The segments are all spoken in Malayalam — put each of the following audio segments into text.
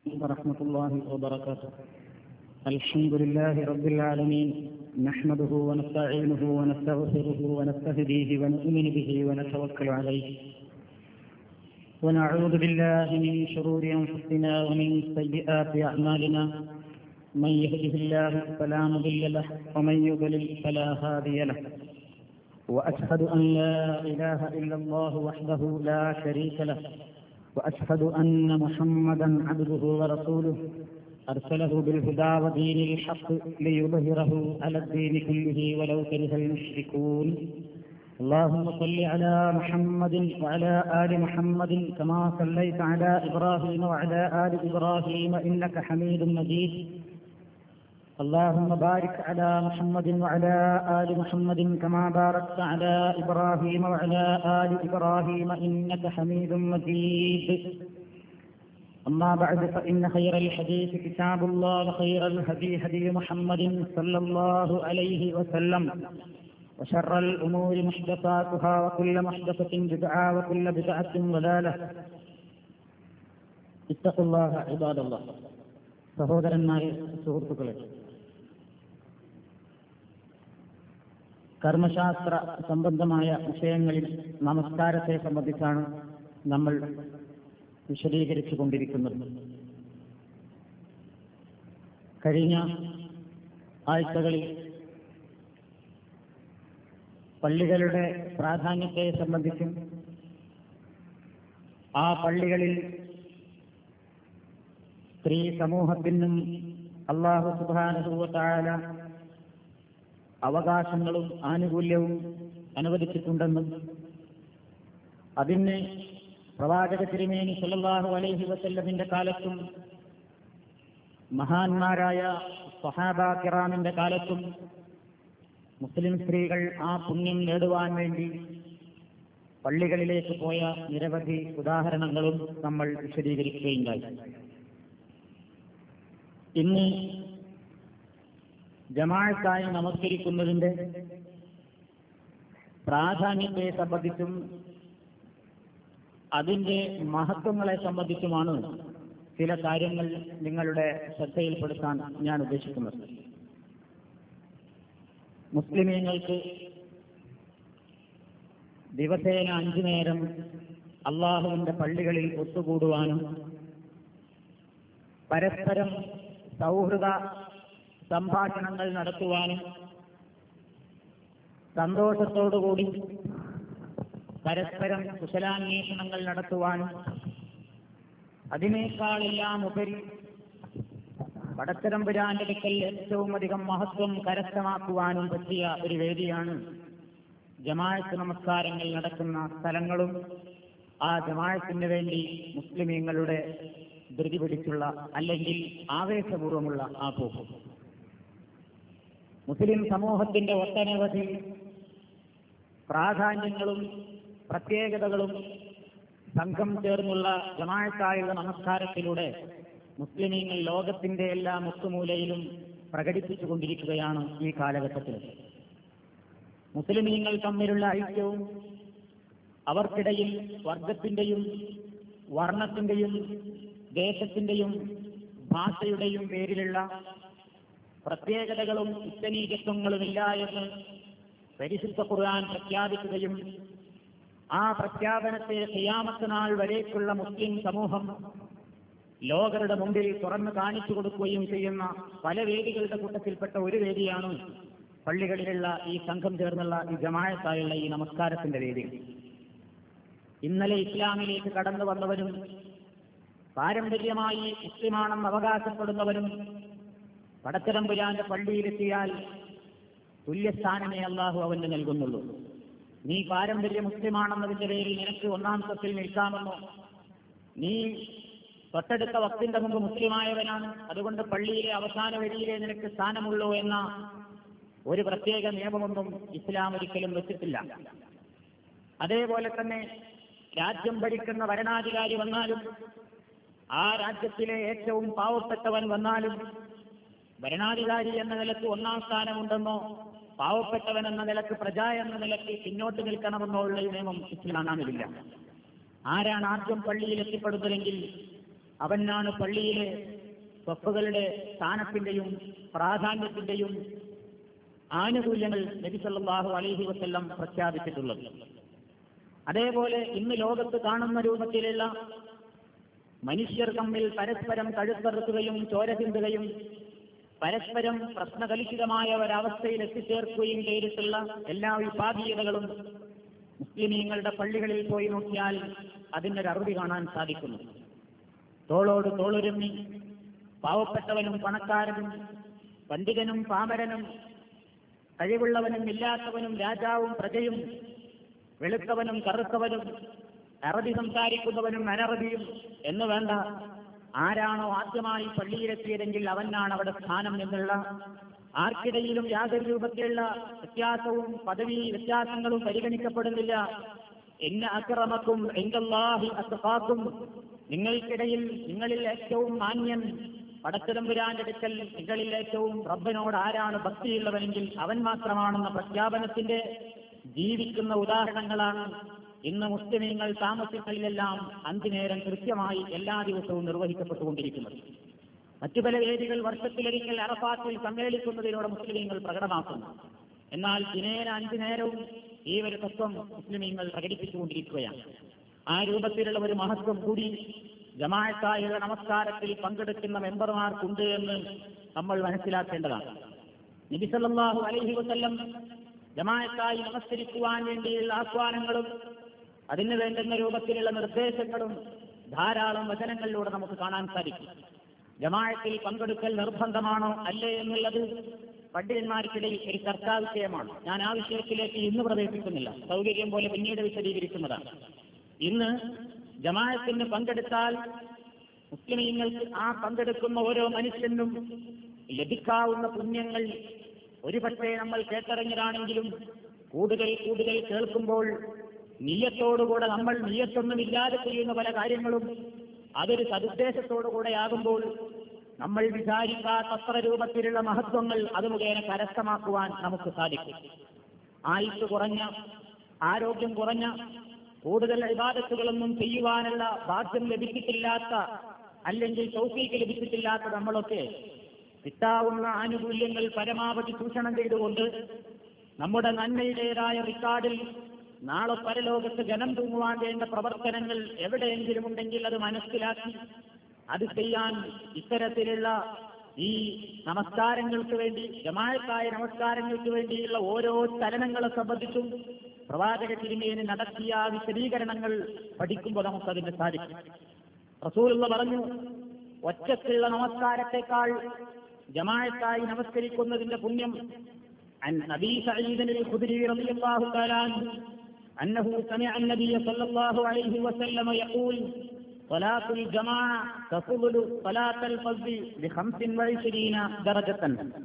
ورحمة الله وبركاته الحمد لله رب العالمين نحمده ونستعينه ونستغفره ونستهديه ونؤمن به ونتوكل عليه ونعوذ بالله من شرور أنفسنا ومن سيئات أعمالنا من يهده الله فلا مضل له ومن يضلل فلا هادي له وأشهد أن لا إله إلا الله وحده لا شريك له وأشهد أن محمدا عبده ورسوله أرسله بالهدى ودين الحق ليظهره على الدين كله ولو كره المشركون اللهم صل على محمد وعلى آل محمد كما صليت على إبراهيم وعلى آل إبراهيم إنك حميد مجيد اللهم بارك على محمد وعلى آل محمد كما باركت على إبراهيم وعلى آل إبراهيم إنك حميد مجيد أما بعد فإن خير الحديث كتاب الله وخير الهدي هدي محمد صلى الله عليه وسلم وشر الأمور محدثاتها وكل محدثة بدعة وكل بدعة ضلالة اتقوا الله عباد الله സഹോദരന്മാരെ സുഹൃത്തുക്കളെ കർമ്മശാസ്ത്ര സംബന്ധമായ വിഷയങ്ങളിൽ നമസ്കാരത്തെ സംബന്ധിച്ചാണ് നമ്മൾ വിശദീകരിച്ചു കൊണ്ടിരിക്കുന്നത് കഴിഞ്ഞ ആഴ്ചകളിൽ പള്ളികളുടെ പ്രാധാന്യത്തെ സംബന്ധിച്ചും ആ പള്ളികളിൽ സ്ത്രീ സമൂഹത്തിനും അള്ളാഹു സുബാനുഭൂവത്തായ അവകാശങ്ങളും ആനുകൂല്യവും അനുവദിച്ചിട്ടുണ്ടെന്നും അതിന് പ്രവാചക തിരുമേനി സല്ലല്ലാഹു അലൈഹി വസല്ലമിന്റെ കാലത്തും മഹാന്മാരായ സഹാബ കിറാമിന്റെ കാലത്തും മുസ്ലിം സ്ത്രീകൾ ആ പുണ്യം നേടുവാൻ വേണ്ടി പള്ളികളിലേക്ക് പോയ നിരവധി ഉദാഹരണങ്ങളും നമ്മൾ വിശദീകരിക്കുകയുണ്ടായി ഇന്ന് ജമാഴത്തായി നമസ്കരിക്കുന്നതിന്റെ പ്രാധാന്യത്തെ സംബന്ധിച്ചും അതിന്റെ മഹത്വങ്ങളെ സംബന്ധിച്ചുമാണ് ചില കാര്യങ്ങൾ നിങ്ങളുടെ ശ്രദ്ധയിൽപ്പെടുത്താൻ ഞാൻ ഉദ്ദേശിക്കുന്നത് മുസ്ലിമീങ്ങൾക്ക് ദിവസേന അഞ്ചു നേരം അള്ളാഹുവിന്റെ പള്ളികളിൽ ഒത്തുകൂടുവാനും പരസ്പരം സൗഹൃദ സംഭാഷണങ്ങൾ നടത്തുവാനും സന്തോഷത്തോടുകൂടി പരസ്പരം കുശലാന്വേഷണങ്ങൾ നടത്തുവാനും അതിനേക്കാളെല്ലാം ഉപരി പടത്തരമ്പുരാന്റെ അടുക്കൽ ഏറ്റവും അധികം മഹത്വം കരസ്ഥമാക്കുവാനും പറ്റിയ ഒരു വേദിയാണ് ജമാഅത്ത് നമസ്കാരങ്ങൾ നടക്കുന്ന സ്ഥലങ്ങളും ആ ജമാഅത്തിന് വേണ്ടി മുസ്ലിമീങ്ങളുടെ ധൃതി പിടിച്ചുള്ള അല്ലെങ്കിൽ ആവേശപൂർവമുള്ള ആ പോക്ക് മുസ്ലിം സമൂഹത്തിന്റെ ഒട്ടനവധി പ്രാധാന്യങ്ങളും പ്രത്യേകതകളും സംഘം ചേർന്നുള്ള ജമാഴത്തായുള്ള നമസ്കാരത്തിലൂടെ മുസ്ലിമീങ്ങൾ ലോകത്തിന്റെ എല്ലാ മുക്കുമൂലയിലും പ്രകടിപ്പിച്ചുകൊണ്ടിരിക്കുകയാണ് ഈ കാലഘട്ടത്തിൽ മുസ്ലിമീങ്ങൾ തമ്മിലുള്ള ഐക്യവും അവർക്കിടയിൽ വർഗത്തിന്റെയും വർണ്ണത്തിന്റെയും ദേശത്തിന്റെയും ഭാഷയുടെയും പേരിലുള്ള പ്രത്യേകതകളും ഉച്ചനീചത്വങ്ങളുമില്ല എന്ന് പരിശുദ്ധ ഖുർആൻ പ്രഖ്യാപിക്കുകയും ആ പ്രഖ്യാപനത്തെ ചെയ്യാമത്ത നാൾ വരേക്കുള്ള മുസ്ലിം സമൂഹം ലോകരുടെ മുമ്പിൽ തുറന്നു കാണിച്ചു കൊടുക്കുകയും ചെയ്യുന്ന പല വേദികളുടെ കൂട്ടത്തിൽപ്പെട്ട ഒരു വേദിയാണ് പള്ളികളിലുള്ള ഈ സംഘം ചേർന്നുള്ള ഈ ജമായത്തായുള്ള ഈ നമസ്കാരത്തിന്റെ വേദി ഇന്നലെ ഇസ്ലാമിലേക്ക് കടന്നു വന്നവരും പാരമ്പര്യമായി മുസ്ലിമാണെന്ന് അവകാശപ്പെടുന്നവരും പടത്തരമ്പുരാന്റെ പള്ളിയിലെത്തിയാൽ തുല്യസ്ഥാനമേ അള്ളാഹു അവന് നൽകുന്നുള്ളൂ നീ പാരമ്പര്യ മുസ്ലിമാണെന്നതിന്റെ പേരിൽ നിനക്ക് ഒന്നാം സ്വത്തിൽ നിൽക്കാമെന്നോ നീ തൊട്ടടുത്ത വക്തിന്റെ മുമ്പ് മുസ്ലിമായവനാണ് അതുകൊണ്ട് പള്ളിയിലെ അവസാന വരിയിലെ നിനക്ക് സ്ഥാനമുള്ളൂ എന്ന ഒരു പ്രത്യേക നിയമമൊന്നും ഇസ്ലാം ഒരിക്കലും വെച്ചിട്ടില്ല അതേപോലെ തന്നെ രാജ്യം ഭരിക്കുന്ന ഭരണാധികാരി വന്നാലും ആ രാജ്യത്തിലെ ഏറ്റവും പാവപ്പെട്ടവൻ വന്നാലും ഭരണാധികാരി എന്ന നിലക്ക് ഒന്നാം സ്ഥാനമുണ്ടെന്നോ പാവപ്പെട്ടവൻ എന്ന നിലക്ക് പ്രജ എന്ന നിലക്ക് പിന്നോട്ട് നിൽക്കണമെന്നോ ഉള്ള ഒരു നിയമം ഇസ്ലാമിലില്ല ആരാണ് ആദ്യം പള്ളിയിൽ എത്തിപ്പെടുന്നതെങ്കിൽ അവനാണ് പള്ളിയിലെ സ്വപ്പുകളുടെ സ്ഥാനത്തിന്റെയും പ്രാധാന്യത്തിന്റെയും ആനുകൂല്യങ്ങൾ നബി സല്ലല്ലാഹു അലൈഹി വസല്ലം പ്രഖ്യാപിച്ചിട്ടുള്ളത് അതേപോലെ ഇന്ന് ലോകത്ത് കാണുന്ന രൂപത്തിലുള്ള മനുഷ്യർ തമ്മിൽ പരസ്പരം കഴുത്തറുക്കുകയും ചോര ചിന്തുകയും പരസ്പരം പ്രശ്നകലുഷിതമായ ഒരവസ്ഥയിൽ എത്തിച്ചേർക്കുകയും ചെയ്തിട്ടുള്ള എല്ലാ വിഭാഗീയതകളും മുസ്ലിമീങ്ങളുടെ പള്ളികളിൽ പോയി നോക്കിയാൽ അതിനൊരു അറുതി കാണാൻ സാധിക്കുന്നു തോളോട് തോളൊരുമ്മി പാവപ്പെട്ടവനും പണക്കാരനും പണ്ഡിതനും പാമരനും കഴിവുള്ളവനും ഇല്ലാത്തവനും രാജാവും പ്രജയും വെളുത്തവനും കറുത്തവനും അറബി സംസാരിക്കുന്നവനും അനറബിയും എന്ന് വേണ്ട ആരാണോ ആദ്യമായി പള്ളിയിലെത്തിയതെങ്കിൽ അവനാണ് അവിടെ സ്ഥാനം എന്നുള്ള ആർക്കിടയിലും യാതൊരു രൂപത്തിലുള്ള വ്യത്യാസവും പദവി വ്യത്യാസങ്ങളും പരിഗണിക്കപ്പെടുന്നില്ല എന്ന അക്രമക്കും എങ്കല്ലാഹി അത്തഫാക്കും നിങ്ങൾക്കിടയിൽ നിങ്ങളിൽ ഏറ്റവും മാന്യൻ പടച്ചിടമ്പുരാന്റെ അടുക്കൽ നിങ്ങളിൽ ഏറ്റവും റബ്ബിനോട് ആരാണ് ഭക്തിയുള്ളവനെങ്കിൽ അവൻ മാത്രമാണെന്ന പ്രഖ്യാപനത്തിന്റെ ജീവിക്കുന്ന ഉദാഹരണങ്ങളാണ് ഇന്ന് മുസ്ലിമീങ്ങൾ താമസികളിലെല്ലാം അഞ്ചു നേരം കൃത്യമായി എല്ലാ ദിവസവും നിർവഹിക്കപ്പെട്ടുകൊണ്ടിരിക്കുന്നത് മറ്റു പല വേദികൾ വർഷത്തിലൊരിക്കൽ അറഫാത്തിൽ സമ്മേളിക്കുന്നതിലൂടെ മുസ്ലിമീങ്ങൾ പ്രകടമാക്കുന്നു എന്നാൽ ദിനേന അഞ്ചു നേരവും ഈ ഒരു തത്വം മുസ്ലിമീങ്ങൾ പ്രകടിപ്പിച്ചുകൊണ്ടിരിക്കുകയാണ് ആ രൂപത്തിലുള്ള ഒരു മഹത്വം കൂടി ജമാഅത്തായുള്ള നമസ്കാരത്തിൽ പങ്കെടുക്കുന്ന മെമ്പർമാർക്കുണ്ട് എന്ന് നമ്മൾ മനസ്സിലാക്കേണ്ടതാണ് നബിസല്ലാഹു അലൈഹി വസല്ലം ജമാഅത്തായി നമസ്കരിക്കുവാൻ വേണ്ടിയുള്ള ആഹ്വാനങ്ങളും അതിന് വേണ്ടുന്ന രൂപത്തിലുള്ള നിർദ്ദേശങ്ങളും ധാരാളം വചനങ്ങളിലൂടെ നമുക്ക് കാണാൻ സാധിക്കും ജമാഅത്തിൽ പങ്കെടുക്കൽ നിർബന്ധമാണോ അല്ലേ എന്നുള്ളത് പണ്ഡിതന്മാർക്കിടയിൽ ഒരു ചർച്ചാ വിഷയമാണ് ഞാൻ ആ വിഷയത്തിലേക്ക് ഇന്ന് പ്രവേശിക്കുന്നില്ല സൗകര്യം പോലെ പിന്നീട് വിശദീകരിക്കുന്നതാണ് ഇന്ന് ജമാഅത്തിന് പങ്കെടുത്താൽ മുസ്ലിമീങ്ങൾക്ക് ആ പങ്കെടുക്കുന്ന ഓരോ മനുഷ്യനും ലഭിക്കാവുന്ന പുണ്യങ്ങൾ ഒരുപക്ഷെ നമ്മൾ കേട്ടറിഞ്ഞതാണെങ്കിലും കൂടുതൽ കൂടുതൽ കേൾക്കുമ്പോൾ നീയത്തോടുകൂടെ നമ്മൾ നീയത്തൊന്നുമില്ലാതെ ചെയ്യുന്ന പല കാര്യങ്ങളും അതൊരു സതുദ്ദേശത്തോടുകൂടെ ആകുമ്പോൾ നമ്മൾ വിചാരിക്കാത്തത്ര രൂപത്തിലുള്ള മഹത്വങ്ങൾ അത് മുഖേന കരസ്ഥമാക്കുവാൻ നമുക്ക് സാധിക്കും ആയുസ് കുറഞ്ഞ ആരോഗ്യം കുറഞ്ഞ കൂടുതൽ ഇബാദത്തുകളൊന്നും ചെയ്യുവാനുള്ള ഭാഗ്യം ലഭിച്ചിട്ടില്ലാത്ത അല്ലെങ്കിൽ തൗഫീക്ക് ലഭിച്ചിട്ടില്ലാത്ത നമ്മളൊക്കെ കിട്ടാവുന്ന ആനുകൂല്യങ്ങൾ പരമാവധി ചൂഷണം ചെയ്തുകൊണ്ട് നമ്മുടെ നന്മയുടേതായ റിക്കാർഡിൽ നാളെ പരലോകത്ത് ജനം തൂങ്ങുവാൻ വേണ്ട പ്രവർത്തനങ്ങൾ എവിടെയെങ്കിലും ഉണ്ടെങ്കിൽ അത് മനസ്സിലാക്കി അത് ചെയ്യാൻ ഇത്തരത്തിലുള്ള ഈ നമസ്കാരങ്ങൾക്ക് വേണ്ടി ജമാഴത്തായ നമസ്കാരങ്ങൾക്ക് വേണ്ടിയുള്ള ഓരോ ചലനങ്ങളെ സംബന്ധിച്ചും പ്രവാചക തിരുമേനി നടത്തിയ വിശദീകരണങ്ങൾ പഠിക്കുമ്പോൾ നമുക്കതിന് സാധിക്കും റസൂലുള്ള പറഞ്ഞു ഒറ്റക്കുള്ള നമസ്കാരത്തെക്കാൾ ജമാഴത്തായി നമസ്കരിക്കുന്നതിന്റെ പുണ്യം عن أبي سعيد الخدري رضي الله تعالى عنه أنه سمع النبي صلى الله عليه وسلم يقول صلاة الجماعة تفضل صلاة الفرد بخمس وعشرين درجة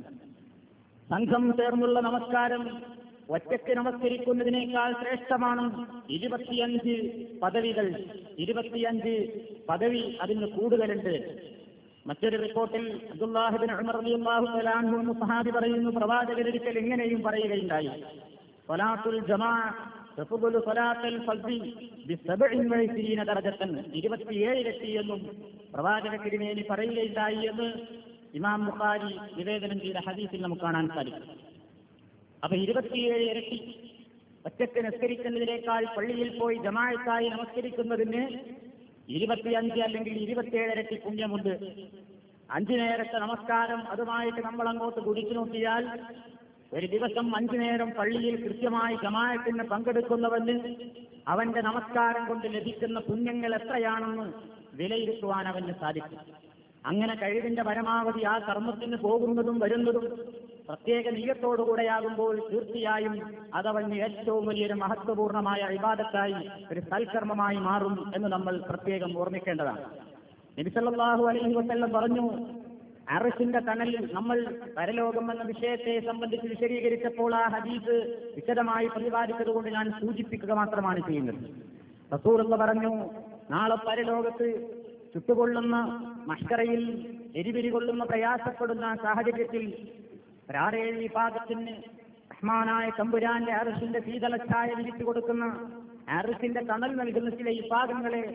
സംഘം ചേർന്നുള്ള നമസ്കാരം ഒറ്റയ്ക്ക് നമസ്കരിക്കുന്നതിനേക്കാൾ ശ്രേഷ്ഠമാണ് ഇരുപത്തിയഞ്ച് പദവികൾ ഇരുപത്തിയഞ്ച് പദവി അതിന് കൂടുതലുണ്ട് മറ്റൊരു റിപ്പോർട്ടിൽ അബ്ദുല്ലാഹിബിൻ ഉമർ റളിയല്ലാഹു തആല അൻഹു എന്ന് സഹാബി പറയുന്നു പ്രവാചകരൊരിക്കൽ ഇങ്ങനെയും പറയുകയുണ്ടായി സ്വലാത്തുൽ ജമാ തഫ്ദുലു സ്വലാത്തുൽ ഫർദി ബിസബഇൻ വഇശ്രീന ദറജത്തൻ 27 ഇരട്ടി എന്നും പ്രവാചക തിരുമേനി പറയുകയുണ്ടായി എന്ന് ഇമാം ബുഖാരി നിവേദനം ചെയ്ത ഹദീസിൽ നമുക്ക് കാണാൻ സാധിക്കും അപ്പൊ ഇരുപത്തിയേഴ് ഇരട്ടി ഒറ്റക്ക് നിസ്കരിക്കുന്നതിനേക്കാൾ പള്ളിയിൽ പോയി ജമാഅത്തായി നമസ്കരിക്കുന്നതിന് ഇരുപത്തിയഞ്ച് അല്ലെങ്കിൽ ഇരുപത്തിയേഴ് ഇരട്ടി പുണ്യമുണ്ട് അഞ്ചു നേരത്തെ നമസ്കാരം അതുമായിട്ട് നമ്മൾ അങ്ങോട്ട് കുടിച്ചു നോക്കിയാൽ ഒരു ദിവസം അഞ്ചു നേരം പള്ളിയിൽ കൃത്യമായി ജമാഅത്തിന് പങ്കെടുക്കുന്നവന് അവന്റെ നമസ്കാരം കൊണ്ട് ലഭിക്കുന്ന പുണ്യങ്ങൾ എത്രയാണെന്ന് വിലയിരുത്തുവാൻ അവന് സാധിക്കും അങ്ങനെ കഴിവിന്റെ പരമാവധി ആ കർമ്മത്തിന് പോകുന്നതും വരുന്നതും പ്രത്യേക നീയത്തോടുകൂടെയാകുമ്പോൾ തീർച്ചയായും അതവന് ഏറ്റവും വലിയൊരു മഹത്വപൂർണമായ ഇബാദത്തായി ഒരു സൽക്കർമ്മമായി മാറും എന്ന് നമ്മൾ പ്രത്യേകം ഓർമ്മിക്കേണ്ടതാണ് നബിസല്ലാഹു അലൈഹി വസല്ലം പറഞ്ഞു അറസിന്റെ തണലിൽ നമ്മൾ പരലോകം എന്ന വിഷയത്തെ സംബന്ധിച്ച് വിശദീകരിച്ചപ്പോൾ ആ ഹദീസ് വിശദമായി പ്രതിപാദിച്ചതുകൊണ്ട് ഞാൻ സൂചിപ്പിക്കുക മാത്രമാണ് ചെയ്യുന്നത് റസൂർ എന്ന് പറഞ്ഞു നാളെ പരലോകത്ത് ചുട്ടുകൊള്ളുന്ന മഷ്കറയിൽ എരിപിരി കൊള്ളുന്ന പ്രയാസപ്പെടുന്ന സാഹചര്യത്തിൽ ഒരാറേഴ് വിഭാഗത്തിന് റഹ്മാനായ തമ്പുരാന്റെ അറസിന്റെ ശീതള ഛായ വിരിച്ചു കൊടുക്കുന്ന അറസിന്റെ തണൽ നൽകുന്ന ചില വിഭാഗങ്ങളെ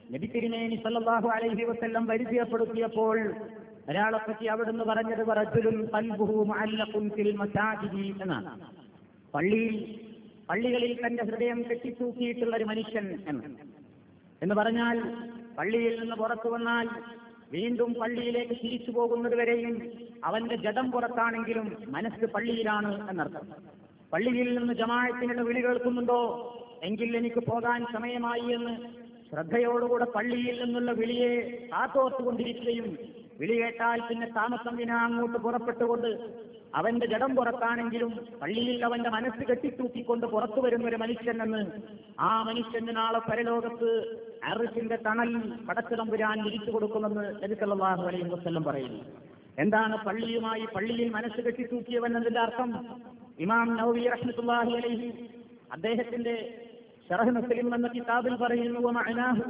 നബി തിരുമേനി സല്ലല്ലാഹു അലൈഹി വസല്ലം പരിചയപ്പെടുത്തിയപ്പോൾ ഒരാളെ പറ്റി അവിടുന്ന് പറഞ്ഞത് റജുലുൻ ഖൽബുഹു മുഅല്ലഖുൻ ഫിൽ മസാജിദി എന്നാണ് പള്ളിയിൽ പള്ളികളിൽ തന്റെ ഹൃദയം കെട്ടിത്തൂക്കിയിട്ടുള്ള ഒരു മനുഷ്യൻ എന്ന് എന്ന് പറഞ്ഞാൽ പള്ളിയിൽ നിന്ന് പുറത്തു വന്നാൽ വീണ്ടും പള്ളിയിലേക്ക് തിരിച്ചു പോകുന്നത് വരെയും അവന്റെ ജഡം പുറത്താണെങ്കിലും മനസ്സ് പള്ളിയിലാണ് എന്നർത്ഥം പള്ളിയിൽ നിന്ന് ജമാഴത്തിനുള്ള വിളി കേൾക്കുന്നുണ്ടോ എങ്കിൽ എനിക്ക് പോകാൻ സമയമായി എന്ന് ശ്രദ്ധയോടുകൂടെ പള്ളിയിൽ നിന്നുള്ള വിളിയെ കാത്തോർത്തുകൊണ്ടിരിക്കുകയും വിളി കേട്ടാൽ പിന്നെ താമസം വിന അങ്ങോട്ട് പുറപ്പെട്ടുകൊണ്ട് അവന്റെ ജഡം പുറത്താണെങ്കിലും പള്ളിയിൽ അവന്റെ മനസ്സ് കെട്ടിത്തൂക്കിക്കൊണ്ട് പുറത്തു വരുന്ന ഒരു മനുഷ്യനെന്ന് ആ മനുഷ്യന് നാളെ പരലോകത്ത് അറിസിന്റെ തണൽ പടച്ചിടമ്പുരാൻ വിരിച്ചു കൊടുക്കുമെന്ന് നബിസല്ലാഹു അലൈഹി വസ്ല്ലം പറയുന്നു എന്താണ് പള്ളിയുമായി പള്ളിയിൽ മനസ്സ് കെട്ടിത്തൂക്കിയവൻ എന്നതിന്റെ അർത്ഥം ഇമാം നൗവി റഹ്മത്തുല്ലാഹി അലൈഹി അദ്ദേഹത്തിന്റെ ഷറഹ് മുസ്ലിം എന്ന കിതാബിൽ പറയുന്നു വമഅനാഹു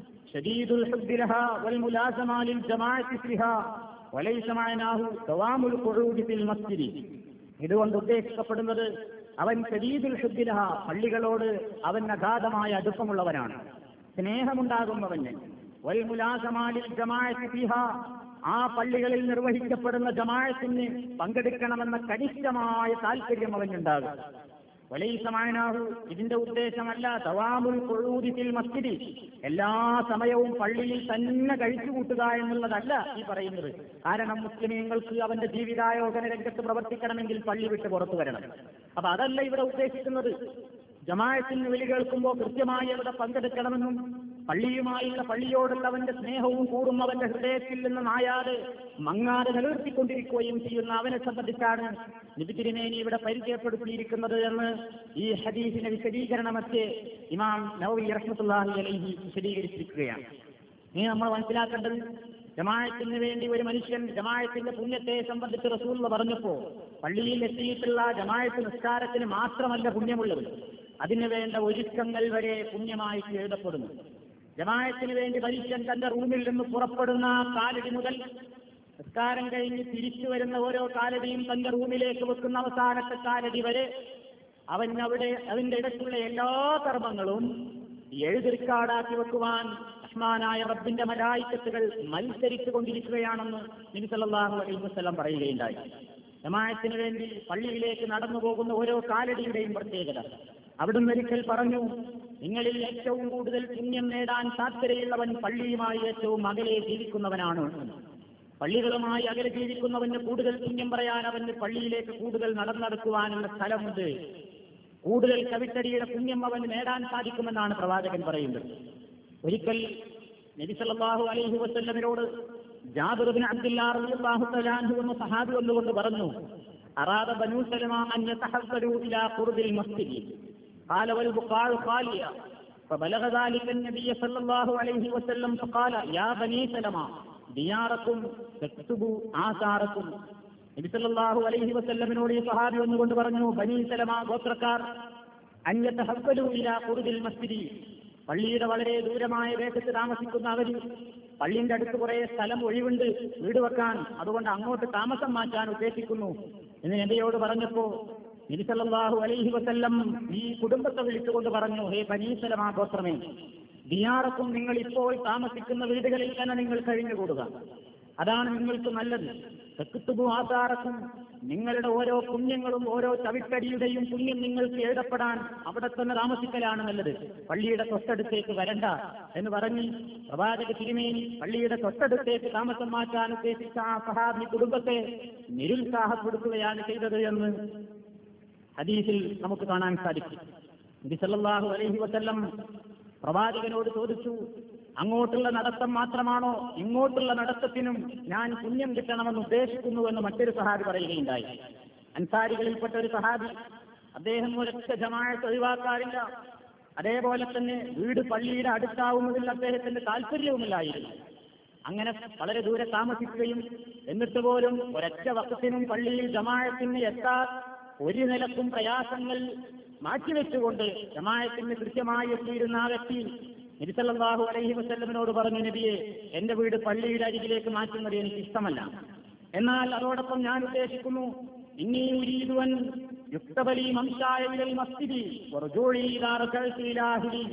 ഷദീദുൽ ഹുബ്ബി ലഹാ വൽ മുലാസമ ലിൽ ജമാഅത്തി ഫിഹാ വലൈസ മഅനാഹു ദവാമുൽ ഖുഊദി ഫിൽ മസ്ജിദി ഇതുകൊണ്ട് ഉദ്ദേശിക്കപ്പെടുന്നത് അവൻ ഷദീദുൽ ഹുബ്ബി ലഹാ പള്ളികളോട് അവൻ അഗാധമായ അടുപ്പമുള്ളവനാണ് സ്നേഹമുണ്ടാകുന്നവന് വൽ മുലാസമ ലിൽ ജമാഅത്തി ഫിഹാ ആ പള്ളികളിൽ നിർവഹിക്കപ്പെടുന്ന ജമാഅത്തിന് പങ്കെടുക്കണമെന്ന കനിഷ്ഠമായ താല്പര്യം അവനുണ്ടാകും വലൈസമാനാഹു ഇതിന്റെ ഉദ്ദേശമല്ല തവാമുൽ കൊഴൂതിൽ മസ്ജിദി എല്ലാ സമയവും പള്ളിയിൽ തന്നെ കഴിച്ചു കൂട്ടുക എന്നുള്ളതല്ല ഈ പറയുന്നത് കാരണം മുസ്ലിമീങ്ങൾക്ക് അവന്റെ ജീവിതായോജന രംഗത്ത് പ്രവർത്തിക്കണമെങ്കിൽ പള്ളി വിട്ട് പുറത്തു വരണം അപ്പൊ അതല്ല ഇവിടെ ഉദ്ദേശിക്കുന്നത് ജമാഅത്തിന് വിളി കേൾക്കുമ്പോൾ കൃത്യമായി അവിടെ പങ്കെടുക്കണമെന്നും പള്ളിയുമായുള്ള പള്ളിയോടുള്ള അവന്റെ സ്നേഹവും കൂടും അവന്റെ ഹൃദയത്തിൽ നിന്ന് നായാതെ മങ്ങാതെ നിലനിർത്തിക്കൊണ്ടിരിക്കുകയും ചെയ്യുന്ന അവനെ സംബന്ധിച്ചാണ് നിബിതിരിമേനി ഇവിടെ പരിചയപ്പെടുത്തിയിരിക്കുന്നത് എന്ന് ഈ ഹദീസിന്റെ വിശദീകരണമൊക്കെ ഇമാം നവവി റഹ്മത്തുല്ലാഹി അലൈഹി വിശദീകരിച്ചിരിക്കുകയാണ് ഇനി നമ്മൾ മനസ്സിലാക്കേണ്ടത് ജമായത്തിന് വേണ്ടി ഒരു മനുഷ്യൻ ജമായത്തിന്റെ പുണ്യത്തെ സംബന്ധിച്ച് റസൂൽ പറഞ്ഞപ്പോ പള്ളിയിൽ എത്തിയിട്ടുള്ള ജമായത്ത് നിസ്കാരത്തിന് മാത്രമല്ല പുണ്യമുള്ളത് അതിനു വേണ്ട ഒരുക്കങ്ങൾ വരെ പുണ്യമായി എഴുതപ്പെടുന്നു ജമായത്തിന് വേണ്ടി മനുഷ്യൻ തന്റെ റൂമിൽ നിന്ന് പുറപ്പെടുന്ന കാലടി മുതൽ നിസ്കാരം കഴിഞ്ഞ് തിരിച്ചു വരുന്ന ഓരോ കാലടിയും തന്റെ റൂമിലേക്ക് വെക്കുന്ന അവസാനത്തെ കാലടി വരെ അവൻ അവിടെ അതിന്റെ ഇടയ്ക്കുള്ള എല്ലാ കർമ്മങ്ങളും എഴുതിരിക്കാടാക്കി വെക്കുവാൻ റഹ്മാനായ റബ്ബിന്റെ മലായിക്കത്തുകൾ മത്സരിച്ചു കൊണ്ടിരിക്കുകയാണെന്ന് നബി സല്ലല്ലാഹു അലൈഹി വസല്ലം പറയുകയുണ്ടായി ജമാഅത്തിന് വേണ്ടി പള്ളിയിലേക്ക് നടന്നു പോകുന്ന ഓരോ കാലടിയുടെയും പ്രത്യേകത അവിടുന്ന് ഒരിക്കൽ പറഞ്ഞു നിങ്ങളിൽ ഏറ്റവും കൂടുതൽ പുണ്യം നേടാൻ സാധ്യതയുള്ളവൻ പള്ളിയുമായി ഏറ്റവും അകലെ ജീവിക്കുന്നവനാണ് പള്ളികളുമായി അകലെ ജീവിക്കുന്നവന് കൂടുതൽ പുണ്യം പറയാൻ അവന് പള്ളിയിലേക്ക് കൂടുതൽ നടന്നെടുക്കുവാനുള്ള സ്ഥലമുണ്ട് കൂടുതൽ കവിത്തടിയുടെ പുണ്യം അവന് നേടാൻ സാധിക്കുമെന്നാണ് പ്രവാചകൻ പറയുന്നത് ഒരിക്കൽ നബി സല്ലല്ലാഹു അലൈഹി വസല്ലമിനോട് ജാബിർ ബിൻ അബ്ദുല്ലാ റളിയല്ലാഹു തആല അൻഹു എന്ന സഹാബി വന്നുകൊണ്ട് പറഞ്ഞു അറാദ ബനൂ സലമ അൻ യതഹവ്വലു ഇലാ ഖുർബിൽ മസ്ജിദ് قال والبقاع خالية فبلغ ذلك النبي صلى الله عليه وسلم فقال يا بني سلمة دياركم تكتبوا آثاركم നബി സല്ലല്ലാഹു അലൈഹി വസല്ലമിനോട് ഈ സഹാബി വന്നുകൊണ്ട് പറഞ്ഞു ബനീ സലമ ഗോത്രക്കാർ അന്യത്തഹബ്ബലു ഇലാ ഖുർബിൽ മസ്ജിദി പള്ളിയുടെ വളരെ ദൂരമായ ദേശത്ത് താമസിക്കുന്ന അവർ പള്ളിന്റെ അടുത്ത് കുറെ സ്ഥലം ഒഴിവുണ്ട് വീട് വെക്കാൻ അതുകൊണ്ട് അങ്ങോട്ട് താമസം മാറ്റാൻ ഉദ്ദേശിക്കുന്നു എന്ന് നബിയോട് പറഞ്ഞപ്പോ നബി സല്ലല്ലാഹു അലൈഹി വസല്ലം ഈ കുടുംബത്തെ വിളിച്ചുകൊണ്ട് പറഞ്ഞു ഹേ ബനീസലമാ ഗോത്രമേ ദിയാറക്കും നിങ്ങൾ ഇപ്പോൾ താമസിക്കുന്ന വീടുകളിൽ തന്നെ നിങ്ങൾ കഴിഞ്ഞുകൂടുക അതാണ് നിങ്ങൾക്ക് നല്ലത് തെക്കുത്തുബു ആധാറക്കും നിങ്ങളുടെ ഓരോ പുണ്യങ്ങളും ഓരോ ചവിട്ടടിയുടെയും പുണ്യം നിങ്ങൾക്ക് എഴുതപ്പെടാൻ അവിടെ തന്നെ താമസിക്കലാണ് നല്ലത് പള്ളിയുടെ തൊട്ടടുത്തേക്ക് വരണ്ട എന്ന് പറഞ്ഞ് പ്രവാചക തിരുമേനി പള്ളിയുടെ തൊട്ടടുത്തേക്ക് താമസം മാറ്റാൻ ഉദ്ദേശിച്ച ആ സഹാബി കുടുംബത്തെ നിരുത്സാഹപ്പെടുത്തുകയാണ് ചെയ്തത് എന്ന് ഹദീസിൽ നമുക്ക് കാണാൻ സാധിക്കും നബി സല്ലല്ലാഹു അലൈഹി വസല്ലം പ്രവാചകനോട് ചോദിച്ചു അങ്ങോട്ടുള്ള നടത്തം മാത്രമാണോ ഇങ്ങോട്ടുള്ള നടത്തത്തിനും ഞാൻ പുണ്യം കിട്ടണമെന്ന് ഉദ്ദേശിക്കുന്നുവെന്ന് മറ്റൊരു സഹാബി പറയുകയുണ്ടായി അൻസാരികളിൽപ്പെട്ട ഒരു സഹാബി അദ്ദേഹം ഒരൊറ്റ ജമാഅത്ത് ഒഴിവാക്കാറില്ല അതേപോലെ തന്നെ വീട് പള്ളിയുടെ അടുത്താവുന്നതിൽ അദ്ദേഹത്തിന്റെ താല്പര്യവുമില്ലായിരുന്നു അങ്ങനെ വളരെ ദൂരെ താമസിക്കുകയും എന്നിട്ട് പോലും ഒരൊറ്റ വക്കത്തിനും പള്ളിയിൽ ജമാഅത്തിന് എത്താൻ ഒരു നിലക്കും പ്രയാസങ്ങൾ മാറ്റിവെച്ചുകൊണ്ട് ജമാഅത്തിന് കൃത്യമായി എത്തിയിരുന്ന ആ വ്യക്തി നബിസല്ലാഹു അലൈഹി വസ്ല്ലമിനോട് പറഞ്ഞു നബിയെ എന്റെ വീട് പള്ളിയുടെ അരികിലേക്ക് മാറ്റുന്നത് എനിക്ക് ഇഷ്ടമല്ല എന്നാൽ അതോടൊപ്പം ഞാൻ ഉദ്ദേശിക്കുന്നു ഇന്നീ ഉരീതുവൻ യുക്തബലി മംസായ മസ്ജിദി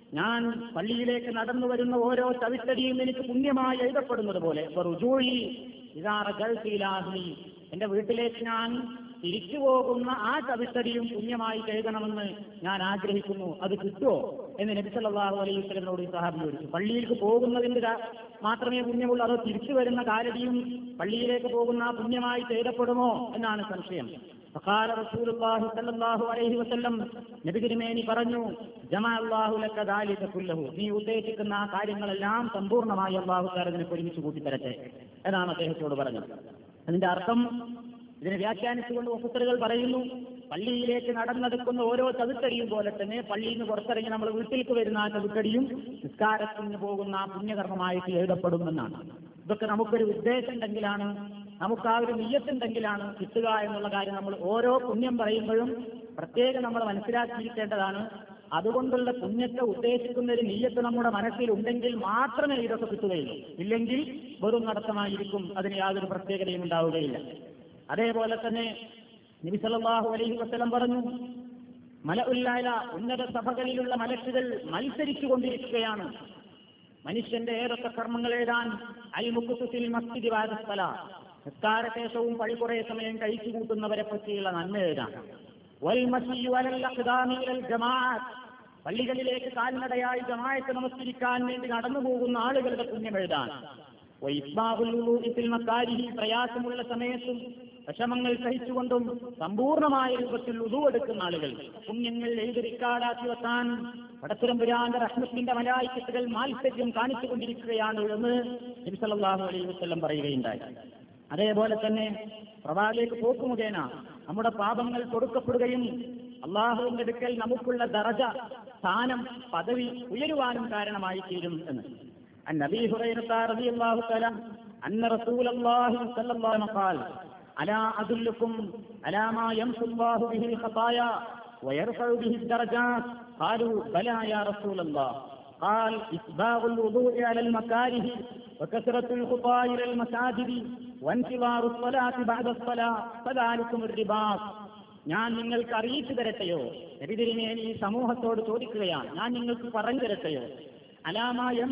ഞാൻ പള്ളിയിലേക്ക് നടന്നു വരുന്ന ഓരോ ചവിട്ടടിയും എനിക്ക് പുണ്യമായി എഴുതപ്പെടുന്നത് പോലെ റുജൂഴി ഇതാറ ഗൾഫിലാഹി എന്റെ വീട്ടിലേക്ക് ഞാൻ തിരിച്ചു പോകുന്ന ആ ചവിട്ടടിയും പുണ്യമായി എഴുതണമെന്ന് ഞാൻ ആഗ്രഹിക്കുന്നു അത് കിട്ടുമോ എന്ന് നബി സല്ലല്ലാഹു അലൈഹി വസല്ലമയോട് ഈ സഹാബി ചോദിച്ചു പള്ളിയിലേക്ക് പോകുന്നതിന്റെ ര- മാത്രമേ പുണ്യമുള്ളൂ അതോ തിരിച്ചു വരുന്ന കാലടിയും പള്ളിയിലേക്ക് പോകുന്ന ആ പുണ്യമായി എഴുതപ്പെടുമോ എന്നാണ് സംശയം فقال رسول الله صلى الله عليه وسلم നബി തിരുമേനി പറഞ്ഞു ജമാ അല്ലാഹു ലക ദാലിക കുല്ലഹു നീ ഉദ്ദേശിക്കുന്ന ആ കാര്യങ്ങളെല്ലാം സമ്പൂർണ്ണമായി അള്ളാഹു താര നിനക്ക് ഒരുമിച്ച് കൂട്ടിത്തരട്ടെ എന്നാണ് അദ്ദേഹത്തോട് പറഞ്ഞത് അതിന്റെ അർത്ഥം ഇതിനെ വ്യാഖ്യാനിച്ചുകൊണ്ട് ഓഫീസറുകൾ പറയുന്നു പള്ളിയിലേക്ക് നടന്നെടുക്കുന്ന ഓരോ ചതുക്കടിയും പോലെ തന്നെ പള്ളിയിൽ നിന്ന് പുറത്തിറങ്ങി നമ്മൾ വീട്ടിലേക്ക് വരുന്ന ആ ചതുക്കടിയും നിസ്കാരത്തിന് പോകുന്ന ആ പുണ്യകർമ്മമായിട്ട് എഴുതപ്പെടുമെന്നാണ് ഇതൊക്കെ നമുക്കൊരു ഉദ്ദേശം ഉണ്ടെങ്കിലാണ് നമുക്ക് ആ ഒരു നീയത്തുണ്ടെങ്കിലാണ് കിട്ടുക എന്നുള്ള കാര്യം നമ്മൾ ഓരോ പുണ്യം പറയുമ്പോഴും പ്രത്യേകം നമ്മൾ മനസ്സിലാക്കിയിരിക്കേണ്ടതാണ് അതുകൊണ്ടുള്ള പുണ്യത്തെ ഉദ്ദേശിക്കുന്ന ഒരു നീയത്ത് നമ്മുടെ മനസ്സിൽ ഉണ്ടെങ്കിൽ മാത്രമേ ഇതൊക്കെ കിട്ടുകയുള്ളൂ ഇല്ലെങ്കിൽ വെറും നടത്തമായിരിക്കും അതിന് യാതൊരു പ്രത്യേകതയും ഉണ്ടാവുകയില്ല അതേപോലെ തന്നെ നബി സല്ലല്ലാഹു അലൈഹി വസല്ലം പറഞ്ഞു മല ഉല്ലാല ഉന്നത സഭകളിലുള്ള മലക്കുകൾ മത്സരിച്ചു കൊണ്ടിരിക്കുകയാണ് മനുഷ്യന്റെ ഏതൊക്കെ കർമ്മങ്ങൾ എഴുതാൻ അൽമുക്കുസിൽ മസ്ജിദ് വാദസ്ഥല നിസ്കാരശേഷവും പഴി കുറെ സമയം കഴിച്ചു കൂട്ടുന്നവരെ പറ്റിയുള്ള നന്മ എഴുതാൻ വൽ മസിയു അലൽ അഖ്ദാമി ഇലൽ ജമാഅത്ത് പള്ളികളിലേക്ക് കാൽനടയായി ജമാഅത്ത് നമസ്കരിക്കാൻ വേണ്ടി നടന്നു പോകുന്ന ആളുകളുടെ പുണ്യം എഴുതാൻ വൈസ്ബാഹുൽ വുളൂഇ ഫിൽ മക്കാരിഹി പ്രയാസമുള്ള സമയത്തും വിഷമങ്ങൾ സഹിച്ചുകൊണ്ടും സമ്പൂർണമായ രൂപത്തിൽ ഉതുവെടുക്കുന്ന ആളുകൾ പുണ്യങ്ങൾ എഴുതിരിക്കാടാക്കി വെക്കാൻ പടത്തുരമ്പുരാന്റെ റഹ്മത്തിന്റെ മലായിക്കത്തുകൾ മാത്സര്യം കാണിച്ചുകൊണ്ടിരിക്കുകയാണ് എന്ന് നബി സല്ലല്ലാഹു അലൈഹി വസല്ലം പറയുകയുണ്ടായി അതേപോലെ തന്നെ പ്രവാഹിലേക്ക് പോക്ക് മുഖേന നമ്മുടെ പാപങ്ങൾ കൊടുക്കപ്പെടുകയും അള്ളാഹുവിന്റെ അടുക്കൽ നമുക്കുള്ള ദറജ സ്ഥാനം പദവി ഉയരുവാനും കാരണമായി തീരും എന്ന് عن ابي هريره رضي الله تعالى ان رسول الله صلى الله عليه وسلم قال الا ادلكم على ما يمحو الله به الخطايا ويرفع به الدرجات قالوا بلى يا رسول الله قال اسباغ الوضوء على المكاره وكثره الخطى الى المساجد وانتظار الصلاه بعد الصلاه فذلكم الرباط ഞാൻ നിങ്ങൾക്ക് അറിയിച്ചു തരട്ടെയോ നബിതിരിമേനി ഈ സമൂഹത്തോട് ചോദിക്കുകയാണ് ഞാൻ നിങ്ങൾക്ക് പറഞ്ഞു തരട്ടെയോ അലാമായം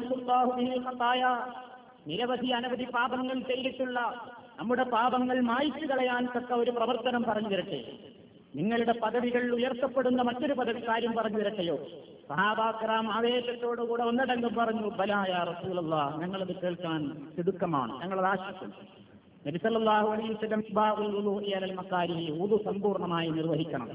നിരവധി അനവധി പാപങ്ങൾ ചെയ്തിട്ടുള്ള നമ്മുടെ പാപങ്ങൾ മായ്ച്ചു കളയാൻ തക്ക ഒരു പ്രവർത്തനം പറഞ്ഞു തരട്ടെ നിങ്ങളുടെ പദവികൾ ഉയർത്തപ്പെടുന്ന മറ്റൊരു പദവി കാര്യം പറഞ്ഞു തരട്ടെയോ സഹാബാക്രാം ആവേശത്തോടുകൂടെ ഒന്നടങ്കം പറഞ്ഞു ബലായ റസൂലല്ല ഞങ്ങളത് കേൾക്കാൻ തിടുക്കമാണ് ഞങ്ങളത് ആശിക്കുന്നു നബിസല്ലാഹു അലൈഹി വസല്ലം ഇസ്ബാഉൽ വുളൂഇ അലൽ മക്കാരിഹി വുളു സമ്പൂർണ്ണമായി നിർവഹിക്കണം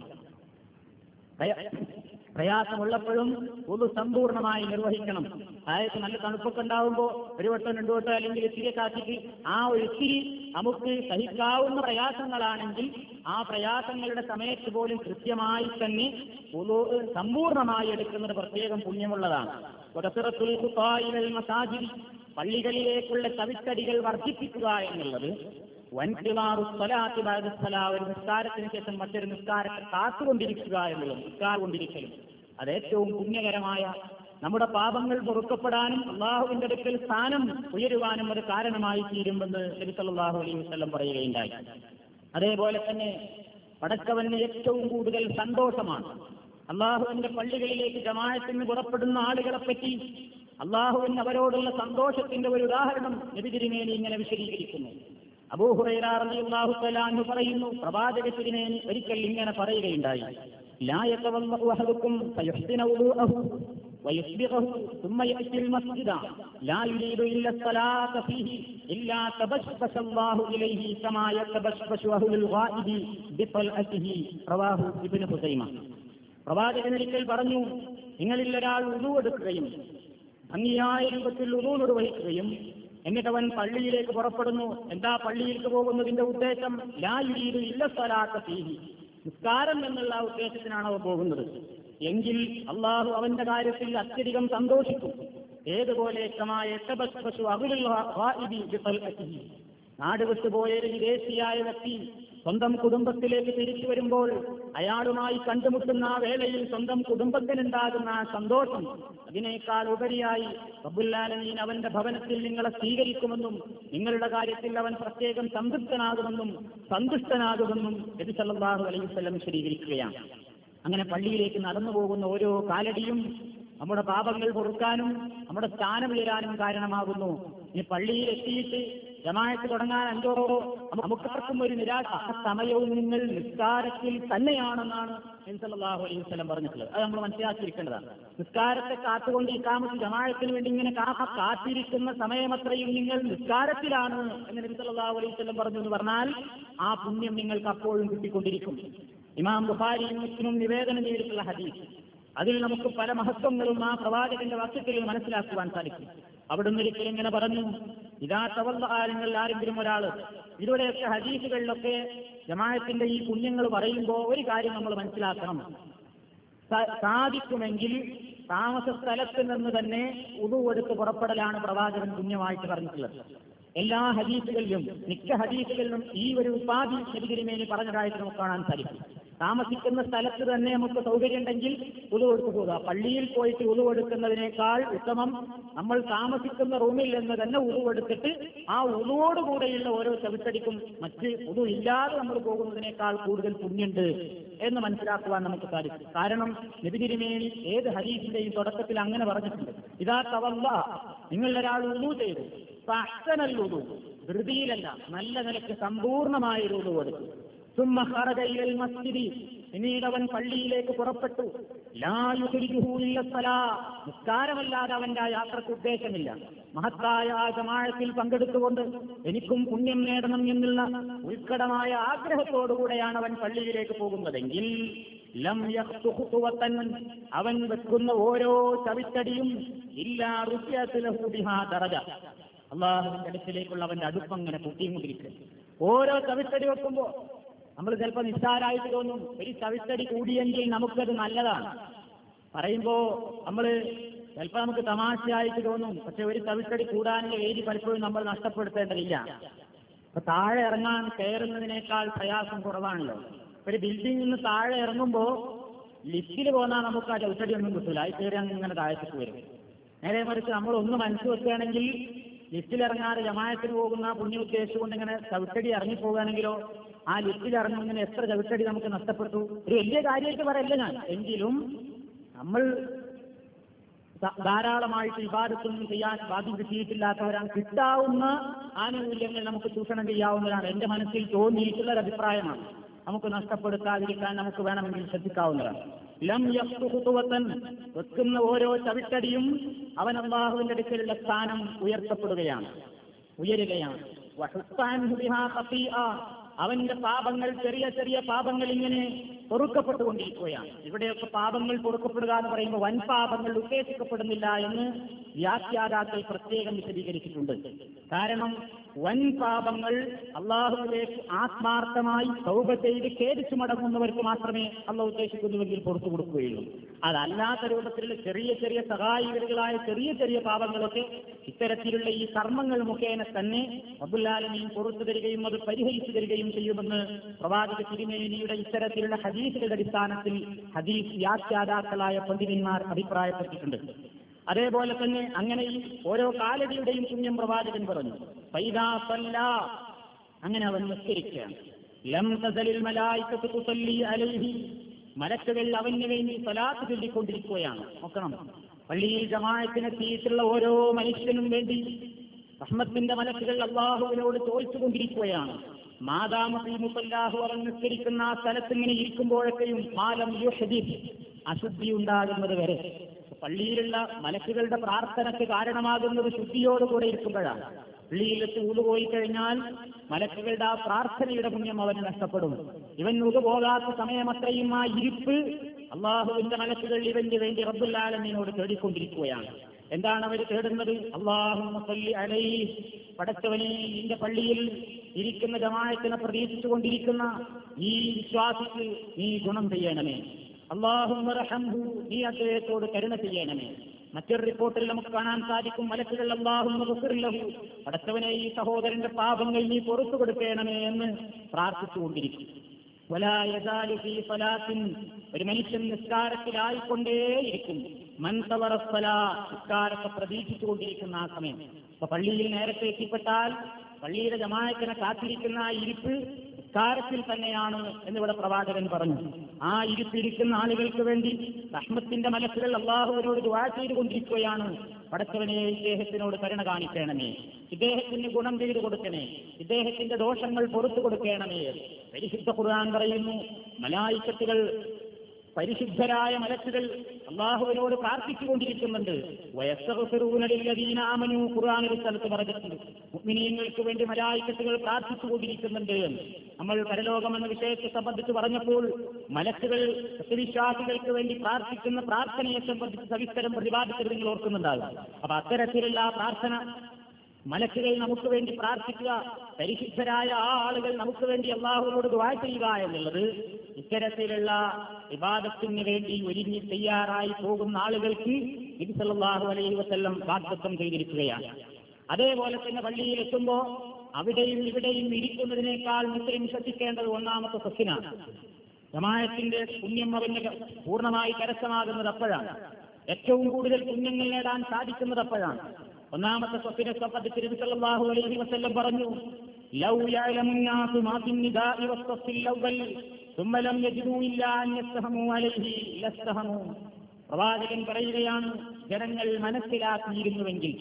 പ്രയ- പ്രയാസമുള്ളപ്പോഴും വുളു സമ്പൂർണ്ണമായി നിർവഹിക്കണം അതായത് നല്ല തണുപ്പൊക്കെ ഉണ്ടാവുമ്പോൾ ഒരു വട്ടം രണ്ടു വട്ടം അല്ലെങ്കിൽ ഇത്തിരി കാത്തിട്ട് ആ ഒരു ഇത്തിരി നമുക്ക് സഹിക്കാവുന്ന പ്രയാസങ്ങളാണെങ്കിൽ ആ പ്രയാസങ്ങളുടെ സമയത്ത് പോലും കൃത്യമായി തന്നെ വുളു സമ്പൂർണ്ണമായി എടുക്കുന്നത് പ്രത്യേകം പുണ്യമുള്ളതാണ് ഒരസുറത്തുൽ ഖുത്തായിലൽ മസാജിദി പള്ളികളിലേക്കുള്ള ചവിട്ടടികൾ വർദ്ധിപ്പിക്കുക എന്നുള്ളത് വൻകിളാറു സ്വലാത്തി ബാദസ്സല ഒരു നിസ്കാരത്തിന് ശേഷം മറ്റൊരു നിസ്കാരത്തെ കാത്തുകൊണ്ടിരിക്കുക എന്നുള്ളത് നിസ്കാരം കൊണ്ടിരിക്കലും അത് ഏറ്റവും പുണ്യകരമായ നമ്മുടെ പാപങ്ങൾ പൊറുക്കപ്പെടാനും അള്ളാഹുവിന്റെ അടുക്കൽ സ്ഥാനം ഉയരുവാനും ഒരു കാരണമായി തീരുമെന്ന് നബി സല്ലല്ലാഹു അലൈഹി വസല്ലം പറയുകയുണ്ടായി അതേപോലെ തന്നെ പടച്ചവന് ഏറ്റവും കൂടുതൽ സന്തോഷമാണ് അള്ളാഹുവിന്റെ പള്ളികളിലേക്ക് ജമാഅത്തിന് പുറപ്പെടുന്ന ആളുകളെ പറ്റി അള്ളാഹുവിന് അവരോടുള്ള സന്തോഷത്തിന്റെ ഒരു ഉദാഹരണം നബി തിരുമേനി ഇങ്ങനെ വിശദീകരിക്കുന്നു അബൂഹുറൈറാഹു തലാന്ന് പറയുന്നു പ്രവാചക തിരുമേനി ഒരിക്കൽ ഇങ്ങനെ പറയുകയുണ്ടായി ലായക്കവല്ലഹു അഹദുക്കും ഫയഹ്സിന വുളൂഅഹു ويسبغه ثم يأتي المسجد لا يريد إلا الصلاة فيه إلا تبشبش الله إليه كما يتبشبش أهل الغائب بطلعته رواه ابن خزيمة പ്രവാചകൻ ഒരിക്കൽ പറഞ്ഞു നിങ്ങളിൽ ഒരാൾ ഉരുവെടുക്കുകയും ഭംഗിയായ രൂപത്തിൽ ഉരു നിർവഹിക്കുകയും എന്നിട്ട് അവൻ പള്ളിയിലേക്ക് പുറപ്പെടുന്നു എന്താ പള്ളിയിലേക്ക് പോകുന്നതിന്റെ ഉദ്ദേശം ലാ യുരീദു ഇല്ല സ്വലാത്ത ഫീഹി നിസ്കാരം എന്നുള്ള ആ ഉദ്ദേശത്തിനാണ് അവൻ പോകുന്നത് എങ്കിൽ അള്ളാഹു അവന്റെ കാര്യത്തിൽ അത്യധികം സന്തോഷിക്കും ഏതുപോലെ നാട് വിട്ടുപോയ ഒരു വിദേശിയായ വ്യക്തി സ്വന്തം കുടുംബത്തിലേക്ക് തിരിച്ചു വരുമ്പോൾ അയാളുമായി കണ്ടുമുട്ടുന്ന ആ വേളയിൽ സ്വന്തം കുടുംബത്തിനുണ്ടാകുന്ന ആ സന്തോഷം അതിനേക്കാൾ ഉപരിയായി റബ്ബുല്ലാലമീൻ അവന്റെ ഭവനത്തിൽ നിങ്ങളെ സ്വീകരിക്കുമെന്നും നിങ്ങളുടെ കാര്യത്തിൽ അവൻ പ്രത്യേകം സംതൃപ്തനാകുമെന്നും സന്തുഷ്ടനാകുമെന്നും നബി സല്ലല്ലാഹു അലൈഹി വസല്ലം വിശദീകരിക്കുകയാണ് അങ്ങനെ പള്ളിയിലേക്ക് നടന്നു പോകുന്ന ഓരോ കാലടിയും നമ്മുടെ പാപങ്ങൾ പൊറുക്കാനും നമ്മുടെ സ്ഥാനം ഉയരാനും കാരണമാകുന്നു ഈ പള്ളിയിൽ എത്തിയിട്ട് ജമായത്ത് തുടങ്ങാൻ അഞ്ചോ നമുക്കാർക്കും ഒരു നിരാശ ആ സമയവും നിങ്ങൾ നിസ്കാരത്തിൽ തന്നെയാണെന്നാണ് സല്ലല്ലാഹു അലൈഹി വസല്ലം പറഞ്ഞിട്ടുള്ളത് അത് നമ്മൾ മനസ്സിലാക്കിയിരിക്കേണ്ടതാണ് നിസ്കാരത്തെ കാത്തുകൊണ്ട് ഇക്കാമത്ത് ജമായത്തിന് വേണ്ടി ഇങ്ങനെ കാ- കാത്തിരിക്കുന്ന സമയമത്രയും നിങ്ങൾ നിസ്കാരത്തിലാണ് എന്ന് നബി സല്ലല്ലാഹു അലൈഹി വസല്ലം പറഞ്ഞു എന്ന് പറഞ്ഞാൽ ആ പുണ്യം നിങ്ങൾക്ക് അപ്പോഴും കിട്ടിക്കൊണ്ടിരിക്കും ഇമാം ബുഖാരിയും മുസ്ലിമും നിവേദനം ചെയ്തിട്ടുള്ള ഹദീസ് അതിൽ നമുക്ക് പല മഹത്വങ്ങളും ആ പ്രവാചകന്റെ വാക്യത്തിൽ മനസ്സിലാക്കുവാൻ സാധിക്കും അവിടുന്ന് ഒരിക്കലും ഇങ്ങനെ പറഞ്ഞു ഇതാ തവല്ലാരങ്ങൾ ആരെങ്കിലും ഒരാൾ ഇതുവരെയൊക്കെ ഹദീസുകളിലൊക്കെ ജമാഅത്തിന്റെ ഈ പുണ്യങ്ങൾ പറയുമ്പോൾ ഒരു കാര്യം നമ്മൾ മനസ്സിലാക്കണം സ- സാധിക്കുമെങ്കിൽ താമസ സ്ഥലത്ത് നിന്ന് തന്നെ ഉതുവെടുത്ത് പുറപ്പെടലാണ് പ്രവാചകൻ പുണ്യമായിട്ട് പറഞ്ഞിട്ടുള്ളത് എല്ലാ ഹദീസുകളിലും മിക്ക ഹദീസുകളിലും ഈ ഒരു ഉപാധി ശബരിമേനി പറഞ്ഞതായിട്ട് നമുക്ക് കാണാൻ സാധിക്കും താമസിക്കുന്ന സ്ഥലത്ത് തന്നെ നമുക്ക് സൗകര്യമുണ്ടെങ്കിൽ ഉളുവെടുത്ത് പോകുക പള്ളിയിൽ പോയിട്ട് ഉളുവെടുക്കുന്നതിനേക്കാൾ ഉത്തമം നമ്മൾ താമസിക്കുന്ന റൂമിൽ നിന്ന് തന്നെ ഉളുവെടുത്തിട്ട് ആ ഉളുവോടുകൂടെയുള്ള ഓരോ ചവിട്ടടിക്കും മറ്റ് ഉളു ഇല്ലാതെ നമ്മൾ പോകുന്നതിനേക്കാൾ കൂടുതൽ പുണ്യുണ്ട് എന്ന് മനസ്സിലാക്കുവാൻ നമുക്ക് സാധിക്കും കാരണം നബിതിരുമേനി ഏത് ഹരീഫിന്റെയും തുടക്കത്തിൽ അങ്ങനെ പറഞ്ഞിട്ടുണ്ട് ഇതാ തവല്ല നിങ്ങൾ ഒരാൾ ഉളു ചെയ്തു അഹ്സനൽ ഉളു ധൃതിയിലല്ല നല്ല നിലക്ക് സമ്പൂർണമായ ഒരു ഉളു കൊടുത്തു ثم خرج إلى المسجد പിന്നീട് അവൻ പള്ളിയിലേക്ക് പുറപ്പെട്ടു ലായുരിഹൂല്ലത്തലാ നിസ്കാരമല്ലാതെ അവന്റെ ആ യാത്രക്ക് ഉദ്ദേശമില്ല മഹത്തായ ആ ജമാഴത്തിൽ പങ്കെടുത്തുകൊണ്ട് എനിക്കും പുണ്യം നേടണം എന്നുള്ള ഉത്കടമായ ആഗ്രഹത്തോടുകൂടെയാണ് അവൻ പള്ളിയിലേക്ക് പോകുന്നതെങ്കിൽ ലം യഖ്തു ഖുതുവത്തൻ അവൻ വെക്കുന്ന ഓരോ ചവിട്ടടിയും ഇല്ലാ റുഫിയത്തുലഹു ബിഹാ ദറജ അള്ളാഹുവിന്റെ അടുക്കിലേക്കുള്ള അവന്റെ അടുപ്പം അങ്ങനെ കൂട്ടിക്കൊണ്ടിരിക്കുക ഓരോ ചവിട്ടടി വെക്കുമ്പോ നമ്മൾ ചിലപ്പോൾ നിസ്സാരായിട്ട് തോന്നും ഒരു ചവിട്ടടി കൂടിയെങ്കിൽ നമുക്കത് നല്ലതാണ് പറയുമ്പോ നമ്മൾ ചിലപ്പോൾ നമുക്ക് തമാശയായിട്ട് തോന്നും പക്ഷെ ഒരു ചവിട്ടടി കൂടാനുള്ള വേദി പലപ്പോഴും നമ്മൾ നഷ്ടപ്പെടുത്തേണ്ടതില്ല അപ്പൊ താഴെ ഇറങ്ങാൻ കയറുന്നതിനേക്കാൾ പ്രയാസം കുറവാണല്ലോ ഒരു ബിൽഡിംഗിൽ നിന്ന് താഴെ ഇറങ്ങുമ്പോ ലിഫ്റ്റിൽ പോന്നാൽ നമുക്ക് ആ ചവിട്ടടി ഒന്നും കിട്ടില്ല അത് കയറി അങ്ങനെ താഴത്തേക്ക് വരും നേരെ മറിച്ച് നമ്മൾ ഒന്ന് മനസ്സ് വെക്കുകയാണെങ്കിൽ ലിഫ്റ്റിൽ ഇറങ്ങാതെ ജമായത്തിന് പോകുന്ന പുണ്യ ഉദ്ദേശിച്ചുകൊണ്ട് ഇങ്ങനെ ചവിട്ടടി ഇറങ്ങി പോകുകയാണെങ്കിലോ ആ ലിഫ്റ്റിൽ ഇറങ്ങുന്നതിന് എത്ര ചവിട്ടടി നമുക്ക് നഷ്ടപ്പെട്ടു ഒരു വലിയ കാര്യമായിട്ട് പറയല്ല ഞാൻ എങ്കിലും നമ്മൾ ധ- ധാരാളമായിട്ട് വിവാദത്തൊന്നും ചെയ്യാൻ ഭാഗ്യം കിട്ടിയിട്ടില്ലാത്തവരാണ് കിട്ടാവുന്ന ആനുകൂല്യങ്ങൾ നമുക്ക് ചൂഷണം ചെയ്യാവുന്നതാണ് എന്റെ മനസ്സിൽ തോന്നിയിട്ടുള്ള ഒരു അഭിപ്രായമാണ് നമുക്ക് നഷ്ടപ്പെടുത്താതിരിക്കാൻ നമുക്ക് വേണമെങ്കിൽ ശ്രദ്ധിക്കാവുന്നതാണ് ലം യഖ്തു ഖുതുവത്തൻ വെക്കുന്ന ഓരോ ചവിട്ടടിയും അവൻ അള്ളാഹുവിന്റെ അടുക്കലുള്ള സ്ഥാനം ഉയർത്തപ്പെടുകയാണ് ഉയരുകയാണ് വഹുത്താൻഹു ബിഹാ ഖതീഅ. അവന്റെ പാപങ്ങൾ ചെറിയ ചെറിയ പാപങ്ങൾ ഇങ്ങനെ പൊറുക്കപ്പെട്ടുകൊണ്ടിരിക്കുകയാണ് ഇവിടെയൊക്കെ പാപങ്ങൾ പൊറുക്കപ്പെടുക എന്ന് പറയുമ്പോൾ വൻ പാപങ്ങൾ ഉദ്ദേശിക്കപ്പെടുന്നില്ല എന്ന് വ്യാഖ്യാതാക്കൾ പ്രത്യേകം വിശദീകരിച്ചിട്ടുണ്ട് കാരണം വൻ പാപങ്ങൾ അള്ളാഹുവിലേക്ക് ആത്മാർത്ഥമായി സൗഭ ചെയ്ത് ഖേദിച്ചു മടങ്ങുന്നവർക്ക് മാത്രമേ അള്ളാഹ് ഉദ്ദേശിക്കുന്നുവെങ്കിൽ പുറത്തു കൊടുക്കുകയുള്ളൂ അതല്ലാത്ത രൂപത്തിലുള്ള ചെറിയ ചെറിയ സഹായികളായ ചെറിയ ചെറിയ പാപങ്ങളൊക്കെ ഇത്തരത്തിലുള്ള ഈ കർമ്മങ്ങൾ മുഖേന തന്നെ അബുല്ലാലമീൻ പുറത്തു തരികയും അത് പരിഹരിച്ചു തരികയും ചെയ്യുമെന്ന് പ്രവാചക തിരുമേനിയുടെ ഇത്തരത്തിലുള്ള ഹദീസുകളുടെ അടിസ്ഥാനത്തിൽ ഹദീസ് വ്യാഖ്യാതാക്കളായ പണ്ഡിതന്മാർ അഭിപ്രായപ്പെട്ടിട്ടുണ്ട് അതേപോലെ തന്നെ അങ്ങനെ ഈ ഓരോ കാലടിയുടെയും പുണ്യം പ്രവാചകൻ പറഞ്ഞു ഫൈദാ സല്ലാ അങ്ങനെ അവൻ നിസ്കരിക്കുകയാണ് ലം തസലിൽ മലായിക്കത്ത് തുസല്ലി അലൈഹി മലക്കുകൾ അവന് വേണ്ടി സലാത്ത് ചൊല്ലിക്കൊണ്ടിരിക്കുകയാണ് നോക്കണം പള്ളിയിൽ ജമാഅത്തിനെത്തിയിട്ടുള്ള ഓരോ മനുഷ്യനും വേണ്ടി റഹ്മത്തിന്റെ മലക്കുകൾ അള്ളാഹുവിനോട് ചോദിച്ചുകൊണ്ടിരിക്കുകയാണ് മാതാമത്തിൽ മുസല്ലാഹു അവൻ നിസ്കരിക്കുന്ന ആ സ്ഥലത്ത് ഇങ്ങനെ ഇരിക്കുമ്പോഴൊക്കെയും മാലം യുഹദീസ് അശുദ്ധി ഉണ്ടാകുന്നത് വരെ പള്ളിയിലുള്ള മലക്കുകളുടെ പ്രാർത്ഥനയ്ക്ക് കാരണമാകുന്നത് ശുദ്ധിയോടുകൂടെ ഇരിക്കുമ്പോഴാണ് പള്ളിയിലെത്തി ഊതു പോയി കഴിഞ്ഞാൽ മലക്കുകളുടെ ആ പ്രാർത്ഥനയുടെ പുണ്യം അവന് നഷ്ടപ്പെടും ഇവൻ ഊതു പോകാത്ത സമയമത്രയും ആ ഇരിപ്പ് അള്ളാഹുവിന്റെ മലക്കുകൾ ഇവന് വേണ്ടി റബ്ബുല്ലാലമീനോട് തേടിക്കൊണ്ടിരിക്കുകയാണ് എന്താണ് അവർ തേടുന്നത് അള്ളാഹു അലൈ പടച്ചവനെ നിന്റെ പള്ളിയിൽ ഇരിക്കുന്ന ജമായത്തിനെ പ്രതീക്ഷിച്ചുകൊണ്ടിരിക്കുന്ന ഈ വിശ്വാസിക്ക് നീ ഗുണം ചെയ്യണമേ അള്ളാഹും നീ അദ്ദേഹത്തോട് കരുണ ചെയ്യണമേ മറ്റൊരു റിപ്പോർട്ടിൽ നമുക്ക് കാണാൻ സാധിക്കും മലക്കുകൾ അള്ളാഹും പടച്ചവനെ ഈ സഹോദരന്റെ പാപങ്ങൾ നീ പുറത്തു കൊടുക്കണമേ എന്ന് പ്രാർത്ഥിച്ചുകൊണ്ടിരിക്കും ولا يزال في صلاة ഒരു മനുഷ്യൻ നിസ്കാരത്തിലായിക്കൊണ്ടേയിരിക്കും മൻതവറ നിസ്കാരത്തെ പ്രതീക്ഷിച്ചുകൊണ്ടിരിക്കുന്ന ആ സമയം അപ്പൊ പള്ളിയിൽ നേരത്തെ എത്തിപ്പെട്ടാൽ പള്ളിയുടെ ജമായത്തിനെ കാത്തിരിക്കുന്ന ആ ഇരിപ്പ് നിസ്കാരത്തിൽ തന്നെയാണ് എന്നിവിടെ പ്രവാചകൻ പറഞ്ഞു ആ ഇരുത്തിരിക്കുന്ന ആളുകൾക്ക് വേണ്ടി റഹ്മത്തിന്റെ മനസ്സുകൾ അള്ളാഹുവിനോട് ദുവാ ചെയ്തുകൊണ്ടിരിക്കുകയാണ് പടച്ചവനെ ഇദ്ദേഹത്തിനോട് കരുണ കാണിക്കണമേ ഇദ്ദേഹത്തിന് ഗുണം ചെയ്തു കൊടുക്കണേ ഇദ്ദേഹത്തിന്റെ ദോഷങ്ങൾ പുറത്തു കൊടുക്കണമേ പരിശുദ്ധ ഖുർആൻ പറയുന്നു മലായിക്കത്തുകൾ പരിശുദ്ധരായ മലക്കുകൾ അള്ളാഹുവിനോട് പ്രാർത്ഥിച്ചുകൊണ്ടിരിക്കുന്നുണ്ട് വയസ്സറുനടില്ലതീനാമനു ഖുർആൻ ഒരു സ്ഥലത്ത് പറഞ്ഞിട്ടുണ്ട് മുഗ്മിനീയങ്ങൾക്ക് വേണ്ടി മലായിക്കത്തുകൾ പ്രാർത്ഥിച്ചുകൊണ്ടിരിക്കുന്നുണ്ട് നമ്മൾ പരലോകം എന്ന വിഷയത്തെ സംബന്ധിച്ച് പറഞ്ഞപ്പോൾ മലക്കുകൾ സത്യവിശ്വാസികൾക്ക് വേണ്ടി പ്രാർത്ഥിക്കുന്ന പ്രാർത്ഥനയെ സംബന്ധിച്ച് സവിസ്തരം പ്രതിപാദിച്ചത് നിങ്ങൾ ഓർക്കുന്നുണ്ടാകും അപ്പൊ അത്തരത്തിലുള്ള ആ പ്രാർത്ഥന മലക്കുകൾ നമുക്ക് വേണ്ടി പ്രാർത്ഥിക്കുക പരിശുദ്ധരായ ആ ആളുകൾ നമുക്ക് വേണ്ടി അള്ളാഹുവിനോട് ദുആ ചെയ്യുക എന്നുള്ളത് ഇത്തരത്തിലുള്ള വിവാദത്തിന് വേണ്ടി ഒരുങ്ങി തയ്യാറായി പോകുന്ന ആളുകൾക്ക് ഇത് സല്ലല്ലാഹു അലൈഹി വസല്ലം വാഗ്ദത്തം ചെയ്തിരിക്കുകയാണ് അതേപോലെ തന്നെ പള്ളിയിൽ എത്തുമ്പോൾ അവിടെയും ഇവിടെയും ഇരിക്കുന്നതിനേക്കാൾ മുസ്ലിം ശ്രദ്ധിക്കേണ്ടത് ഒന്നാമത്തെ സസ്യനാണ് ജമായത്തിന്റെ പുണ്യം അവന് പൂർണ്ണമായി കരസ്ഥമാകുന്നത് അപ്പോഴാണ് ഏറ്റവും കൂടുതൽ പുണ്യങ്ങൾ നേടാൻ സാധിക്കുന്നത് അപ്പോഴാണ് ഒന്നാമത്തെ സ്വത്തിനെ സംബന്ധിച്ച് നബി സല്ലല്ലാഹു അലൈഹി വസല്ലം പറഞ്ഞു ലൗ യഅലമു الناس ما في النداء والصف الأول ثم لم يجدوا إلا أن يستهموا عليه لاستهموا പ്രവാചകൻ പറയുകയാണ് ജനങ്ങൾ മനസ്സിലാക്കിയിരുന്നുവെങ്കിൽ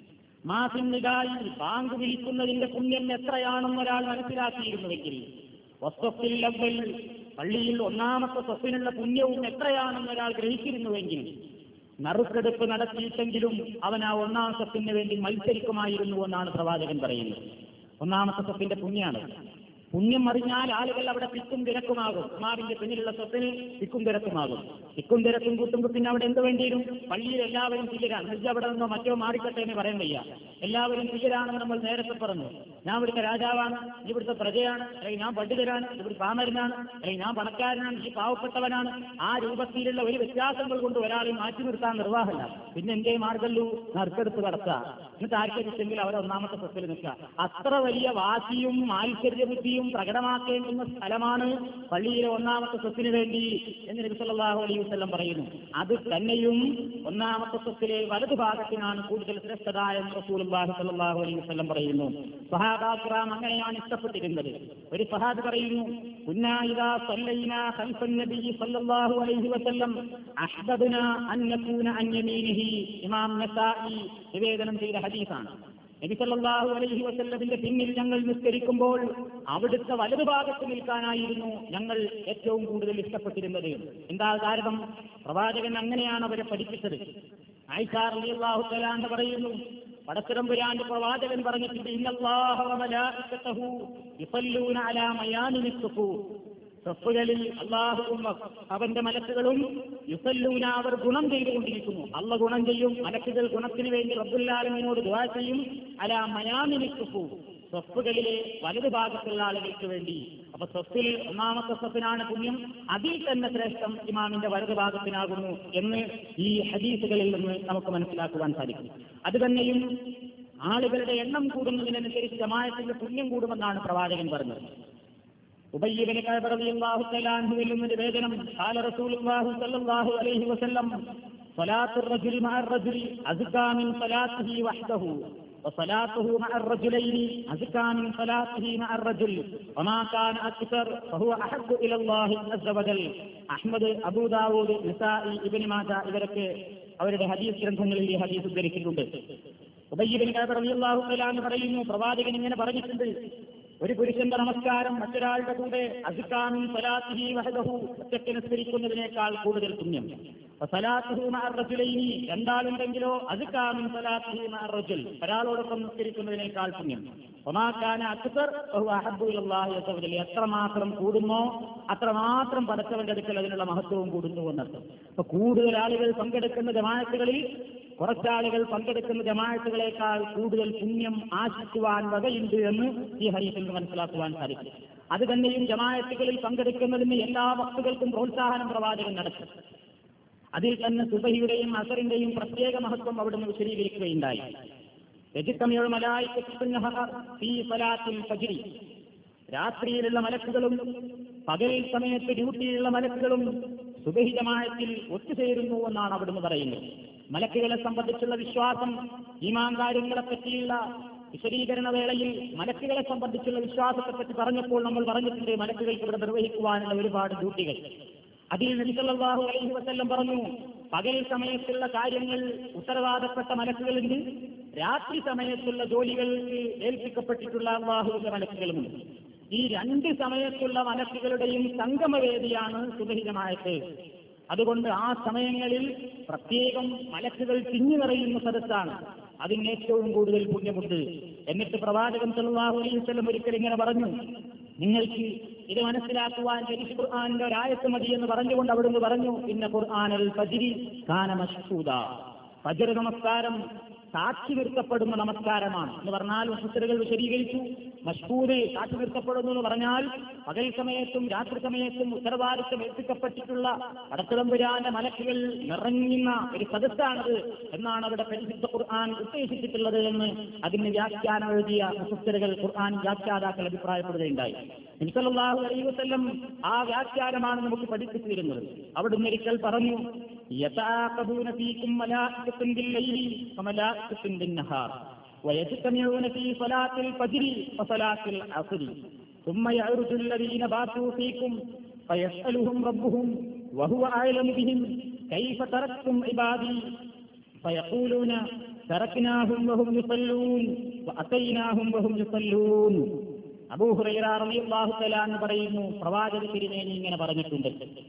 മാസിന്നിതായി ബാങ്ക് വിളിക്കുന്നതിന്റെ പുണ്യം എത്രയാണെന്ന് ഒരാൾ മനസ്സിലാക്കിയിരുന്നുവെങ്കിൽ വസ്വത്തിൽ ലവ്വൽ പള്ളിയിൽ ഒന്നാമത്തെ സ്വത്തിനുള്ള പുണ്യവും എത്രയാണെന്ന് ഒരാൾ ഗ്രഹിച്ചിരുന്നുവെങ്കിൽ നറുക്കെടുപ്പ് നടത്തിയിട്ടെങ്കിലും അവൻ ആ ഒന്നാം സ്വത്തിന് വേണ്ടി മത്സരിക്കുമായിരുന്നു എന്നാണ് പ്രവാചകൻ പറയുന്നത് ഒന്നാമത്തെ സ്വത്തിന്റെ പുണ്യാണ് പുണ്യം അറിഞ്ഞാൽ ആളുകൾ അവിടെ തിക്കും തിരക്കുമാകും ഉമാറിന്റെ പിന്നിലുള്ള സ്വത്തിന് തിക്കും തിരക്കുമാകും തിക്കും തിരക്കും കൂട്ടുമ്പോൾ പിന്നെ അവിടെ എന്ത് വേണ്ടിയും പള്ളിയിൽ എല്ലാവരും തുല്യരാണ് ഹജ്ജ് അവിടെ നിന്നോ മറ്റോ മാറിക്കട്ടെ എന്ന് പറയാൻ വയ്യ എല്ലാവരും തുല്യരാണെന്ന് നമ്മൾ നേരത്തെ പറഞ്ഞു ഞാൻ ഇവിടുത്തെ രാജാവാണ് ഈ ഇവിടുത്തെ പ്രജയാണ് അല്ലെങ്കിൽ ഞാൻ പണ്ഡിതരാണ് ഇവിടെ പാമരനാണ് അല്ലെങ്കിൽ ഞാൻ പണക്കാരനാണ് ഈ പാവപ്പെട്ടവനാണ് ആ രൂപത്തിലുള്ള ഒരു വ്യത്യാസങ്ങൾ കൊണ്ട് ഒരാളെ മാറ്റി നിർത്താൻ നിർവാഹമല്ല പിന്നെ എന്തേ മാർഗല്ലു നറുക്കെടുത്ത് കടക്കുക എന്നിട്ട് ആർക്കെങ്കിൽ അവരെ ഒന്നാമത്തെ സ്വത്തിൽ നിൽക്കുക അത്ര വലിയ വാശിയും മാത്സര്യബുദ്ധിയും പ്രകടമാക്കേണ്ടുന്ന സ്ഥലമാണ് പള്ളിയിലെ ഒന്നാമത്തെ സ്വത്തിന് വേണ്ടി എന്ന് നബി സല്ലല്ലാഹു അലൈഹി വസല്ലം പറയുന്നു അത് തന്നെയും ഒന്നാമത്തെ സ്വത്തിലെ വലതു ഭാഗത്തിനാണ് കൂടുതൽ ശ്രേഷ്ഠത എന്ന് റസൂലുള്ളാഹി സ്വല്ലല്ലാഹു അലൈഹി വസല്ലം പറയുന്നു സഹാബാക്രാം അങ്ങനെയാണ് ഇഷ്ടപ്പെട്ടിരുന്നത് ഒരു സഹാബ് പറയുന്നു കുന്നാ ഇദാ സല്ലൈനാ ഖൽഫൻ നബി സല്ലല്ലാഹു അലൈഹി വസല്ലം അഹ്ബബ്നാ അൻ നകൂന അൻ യമീനിഹി ഇമാം നസായി നിവേദനം ചെയ്ത ഹദീസാണ് നബി സല്ലല്ലാഹു അലൈഹി വസല്ലമിന്റെ പിന്നിൽ ഞങ്ങൾ നിസ്കരിക്കുമ്പോൾ അവിടുത്തെ വലതുഭാഗത്ത് നിൽക്കാനായിരുന്നു ഞങ്ങൾ ഏറ്റവും കൂടുതൽ ഇഷ്ടപ്പെട്ടിരുന്നത് എന്താ കാരണം പ്രവാചകൻ അങ്ങനെയാണ് അവരെ പഠിപ്പിച്ചത് ആയിഷാ റളിയല്ലാഹു തആല എന്ന് പറയുന്നു പടച്ചിടമ്പുരാന്റെ പ്രവാചകൻ പറഞ്ഞിട്ടുണ്ട് ഇന്നല്ലാഹ വ മലായികതഹു യുസല്ലൂന അലാ മയാനിനി സുഫൂഫ് സഫുകളിൽ അള്ളാഹുവും അവന്റെ മലക്കുകളും യുസല്ലൂന അവർ ഗുണം ചെയ്തുകൊണ്ടിരിക്കുന്നു അള്ള ഗുണം ചെയ്യും മലക്കുകൾ ഗുണത്തിന് വേണ്ടി റബ്ബുല്ലാലമിനോട് ദുആ ചെയ്യും അലാ മയാമിനി സുഫു സ്വഫുകളിലെ വലതു ഭാഗത്തുള്ള ആളുകൾക്ക് വേണ്ടി അപ്പൊ സ്വത്തിൽ ഒന്നാമത്തെ സ്വത്തിനാണ് പുണ്യം അതിൽ തന്നെ ശ്രേഷ്ഠം ഇമാമിന്റെ വലതു ഭാഗത്തിനാകുന്നു എന്ന് ഈ ഹദീസുകളിൽ നിന്ന് നമുക്ക് മനസ്സിലാക്കുവാൻ സാധിക്കും അത് തന്നെയും ആളുകളുടെ എണ്ണം കൂടുന്നതിനനുസരിച്ച് ജമായത്തിന്റെ പുണ്യം കൂടുമെന്നാണ് പ്രവാചകൻ പറഞ്ഞത് ഉബയ്യബിന് റളിയല്ലാഹു തആല അൻഹുവിൽ നിന്ന് നിവേദനം ഖാല റസൂലുള്ളാഹി സ്വല്ലല്ലാഹു അലൈഹി വസല്ലം صلاة الرجل مع الرجل أزكى من صلاته وحده وصلاته مع الرجلين أزكى من صلاته مع الرجل وما كان أكثر فهو أحب إلى الله عز وجل Ahmad Abu Dawud Nasai Ibn Majah ഇവരൊക്കെ അവരുടെ ഹദീസ് ഗ്രന്ഥങ്ങളിൽ ഈ ഹദീസ് ഉദ്ധരിച്ചിട്ടുണ്ട് ഉബയ്യബിൻ റളിയല്ലാഹു തആല എന്ന് പറയുന്നു പ്രവാചകൻ ഇങ്ങനെ പറഞ്ഞിട്ടുണ്ട് ഒരു പുരുഷന്റെ നമസ്കാരം മറ്റൊരാളുടെ കൂടെ അസുക്കാനും സലാത്തിഹി വഹദഹു ഒറ്റയ്ക്ക് നിസ്കരിക്കുന്നതിനേക്കാൾ കൂടുതൽ പുണ്യം സലാത്തുഹു മഅറജുലൈനി രണ്ടാളുണ്ടെങ്കിലോ അസുക്കാനും സലാത്തിഹി മഅറജുൽ ഒരാളോടൊപ്പം നിസ്കരിക്കുന്നതിനേക്കാൾ പുണ്യം ഒമാക്കാന അക്സർ അഹബ്ബു ഇലല്ലാഹി അസ്സ വജൽ എത്രമാത്രം കൂടുന്നോ അത്രമാത്രം പടച്ചവന്റെ അടുക്കൽ അതിനുള്ള മഹത്വവും കൂടുന്നു എന്നർത്ഥം അപ്പൊ കൂടുതൽ ആളുകൾ പങ്കെടുക്കുന്ന ജമാഅത്തുകളിൽ കുറച്ചാളുകൾ പങ്കെടുക്കുന്ന ജമാഅത്തുകളെക്കാൾ കൂടുതൽ പുണ്യം ആശിക്കുവാൻ വകയുണ്ട് എന്ന് ഈ ഹരീഫിൽ നിന്ന് മനസ്സിലാക്കുവാൻ സാധിക്കും അത് തന്നെയും ജമാഅത്തുകളിൽ പങ്കെടുക്കുന്നതിന് എല്ലാ വസ്തുക്കൾക്കും പ്രോത്സാഹനം പ്രവാചകൻ നടത്തി അതിൽ തന്നെ സുബഹിയുടെയും അസറിന്റെയും പ്രത്യേക മഹത്വം അവിടുന്ന് വിശദീകരിക്കുകയുണ്ടായി രജിത്തമയുടെ മലായിക്കത്തിൽ രാത്രിയിലുള്ള മലക്കുകളും പകൽ സമയത്ത് ഡ്യൂട്ടിയിലുള്ള മലക്കുകളും സുബഹിജമായത്തിൽ ഒത്തുചേരുന്നു എന്നാണ് അവിടുന്ന് പറയുന്നത് മലക്കുകളെ സംബന്ധിച്ചുള്ള വിശ്വാസം ഈമാൻ കാര്യങ്ങളെ പറ്റിയുള്ള വിശദീകരണ വേളയിൽ മലക്കുകളെ സംബന്ധിച്ചുള്ള വിശ്വാസത്തെപ്പറ്റി പറഞ്ഞപ്പോൾ നമ്മൾ പറഞ്ഞിട്ടുണ്ട് മലക്കുകൾക്ക് ഇവിടെ നിർവഹിക്കുവാനുള്ള ഒരുപാട് ഡ്യൂട്ടികൾ അതിൽ നബിസല്ലാഹു അലൈഹി വസല്ലം പറഞ്ഞു പകൽ സമയത്തുള്ള കാര്യങ്ങൾ ഉത്തരവാദപ്പെട്ട മലക്കുകളുണ്ട് രാത്രി സമയത്തുള്ള ജോലികൾക്ക് ഏൽപ്പിക്കപ്പെട്ടിട്ടുള്ള അള്ളാഹുവിന്റെ മലക്കുകളുമുണ്ട് ഈ രണ്ട് സമയത്തുള്ള മലക്കുകളുടെയും സംഗമവേദിയാണ് സുബഹിതമായത് അതുകൊണ്ട് ആ സമയങ്ങളിൽ പ്രത്യേകം മലക്കുകൾ തിങ്ങി നിറയുന്ന സദസ്സാണ് അതിന് ഏറ്റവും കൂടുതൽ പുണ്യമുണ്ട് എന്നിട്ട് പ്രവാചകൻ സല്ലല്ലാഹു അലൈഹി വസല്ലം ഒരിക്കൽ ഇങ്ങനെ പറഞ്ഞു നിങ്ങൾക്ക് ഇത് മനസ്സിലാക്കുവാൻ ശരിക്ക് ഖുർആാനിന്റെ ഒരായത്ത് മതി എന്ന് പറഞ്ഞുകൊണ്ട് അവിടുന്ന് പറഞ്ഞു പിന്നെ ഖുർആാനൽ ഫജിരി കാന മഷ്ഹൂദ ഫജർ നമസ്കാരം സാക്ഷി നിർത്തപ്പെടുന്ന നമസ്കാരമാണ് എന്ന് പറഞ്ഞാൽ മുസ്ലികൾ വിശദീകരിച്ചു മഷ്കൂര് സാക്ഷി നിർത്തപ്പെടുന്നു എന്ന് പറഞ്ഞാൽ പകൽ സമയത്തും രാത്രി സമയത്തും ഉത്തരവാദിത്വം ഏൽപ്പിക്കപ്പെട്ടിട്ടുള്ള അടക്കടമ്പുരാന്റെ മലക്കുകൾ നിറഞ്ഞുന്ന ഒരു സദസ്സാണത് എന്നാണ് അവിടെ പരിശുദ്ധ ഖുർആൻ ഉദ്ദേശിച്ചിട്ടുള്ളത് എന്ന് അതിന് വ്യാഖ്യാനം എഴുതിയ മുസ്ലികൾ ഖുർആൻ വ്യാഖ്യാതാക്കൾ അഭിപ്രായപ്പെടുകയുണ്ടായി നിസലാഹു അലൈഹി വസല്ലം ആ വ്യാഖ്യാനമാണ് നമുക്ക് പഠിപ്പിച്ചു തരുന്നത് അവിടുന്ന് ഒരിക്കൽ പറഞ്ഞു يتعاقبون فيكم ملائكة بالليل وملائكة بالنهار ويجتمعون في صلاة الفجر وصلاة العصر ثم يعرج الذين باتوا فيكم فيسألهم ربهم وهو أعلم بهم كيف تركتم عبادي فيقولون تركناهم وهم يصلون وأتيناهم وهم يصلون അബൂഹുറൈറ റളിയല്ലാഹു തആല എന്ന് പറയുന്നു പ്രവാചക തിരുമേനി ഇങ്ങനെ പറഞ്ഞിട്ടുണ്ട്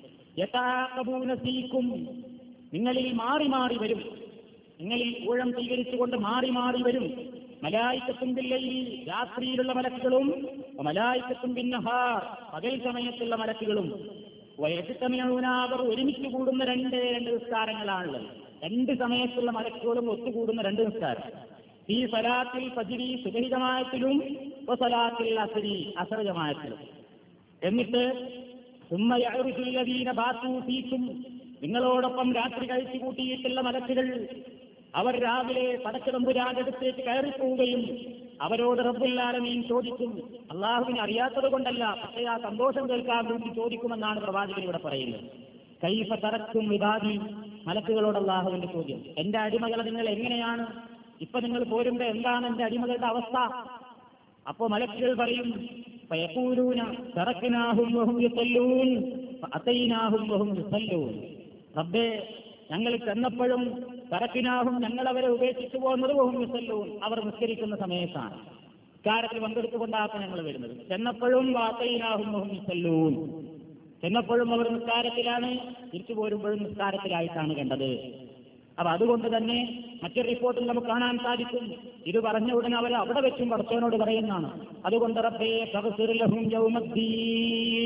യഥാകബൂന ഫീക്കും നിങ്ങളിൽ മാറി മാറി വരും നിങ്ങളിൽ ഊഴം സ്വീകരിച്ചുകൊണ്ട് മാറി മാറി വരും മലായിക്കത്തും പിള്ളയിൽ രാത്രിയിലുള്ള മലക്കുകളും മലായിക്കത്തും പിന്നഹാർ പകൽ സമയത്തുള്ള മലക്കുകളും വയസ്സമയവനാവർ ഒരുമിച്ച് കൂടുന്ന രണ്ട് രണ്ട് നിസ്കാരങ്ങളാണുള്ളത് രണ്ട് സമയത്തുള്ള മലക്കുകളും ഒത്തുകൂടുന്ന രണ്ട് നിസ്കാരം ഈ സലാത്തിൽ ഫജിരി സുഖഹിതമായത്തിലും സലാത്തിൽ അസരി അസരജമായത്തിലും എന്നിട്ട് സുമ്മയറുസുല്ലദീന ബാത്തു ഫീക്കും നിങ്ങളോടൊപ്പം രാത്രി കഴിച്ചു കൂട്ടിയിട്ടുള്ള മലക്കുകൾ അവർ രാവിലെ പടച്ചതമ്പുരാജടുത്തേക്ക് കയറിപ്പോവുകയും അവരോട് റബ്ബുല്ലാലമീൻ ചോദിക്കും അള്ളാഹുവിനെ അറിയാത്തത് കൊണ്ടല്ല പക്ഷേ ആ സന്തോഷം കേൾക്കാൻ വേണ്ടി ചോദിക്കുമെന്നാണ് പ്രവാചകൻ ഇവിടെ പറയുന്നത് കൈഫ തറക്കും വിവാദി മലക്കുകളോട് അള്ളാഹുവിന്റെ ചോദ്യം എന്റെ അടിമകളെ നിങ്ങൾ എങ്ങനെയാണ് ഇപ്പൊ നിങ്ങൾ പോരുമ്പോ എന്താണ് എന്റെ അടിമകളുടെ അവസ്ഥ അപ്പോ മലക്കുകൾ പറയും ഫയഖൂലൂന തറക്കിനാഹും വഹും യുസല്ലൂൻ ഫഅതൈനാഹും വഹും യുസല്ലൂൻ റബ്ബേ ഞങ്ങൾ ചെന്നപ്പോഴും തറക്കിനാഹും ഞങ്ങൾ അവരെ ഉപേക്ഷിച്ചു പോകുന്നത് വഹും യുസല്ലൂൻ അവർ നിസ്കരിക്കുന്ന സമയത്താണ് കാര്യത്തിൽ പങ്കെടുത്തുകൊണ്ടാണ് ഞങ്ങൾ വരുന്നത് ചെന്നപ്പോഴും വാത്തൈനാഹും വഹും യുസല്ലൂൻ ചെന്നപ്പോഴും അവർ നിസ്കാരത്തിലാണ് തിരിച്ചു പോരുമ്പോഴും നിസ്കാരത്തിലായിട്ടാണ് കണ്ടത് അപ്പൊ അതുകൊണ്ട് തന്നെ മറ്റൊരു റിപ്പോർട്ടിൽ നമുക്ക് കാണാൻ സാധിക്കും ഇത് പറഞ്ഞ ഉടനെ അവർ അവിടെ വെച്ചും പടച്ചവനോട് പറയുന്നതാണ് അതുകൊണ്ട് റബ്ബേ ഫഗ്ഫിർ ലഹും യൗമദ്ദീൻ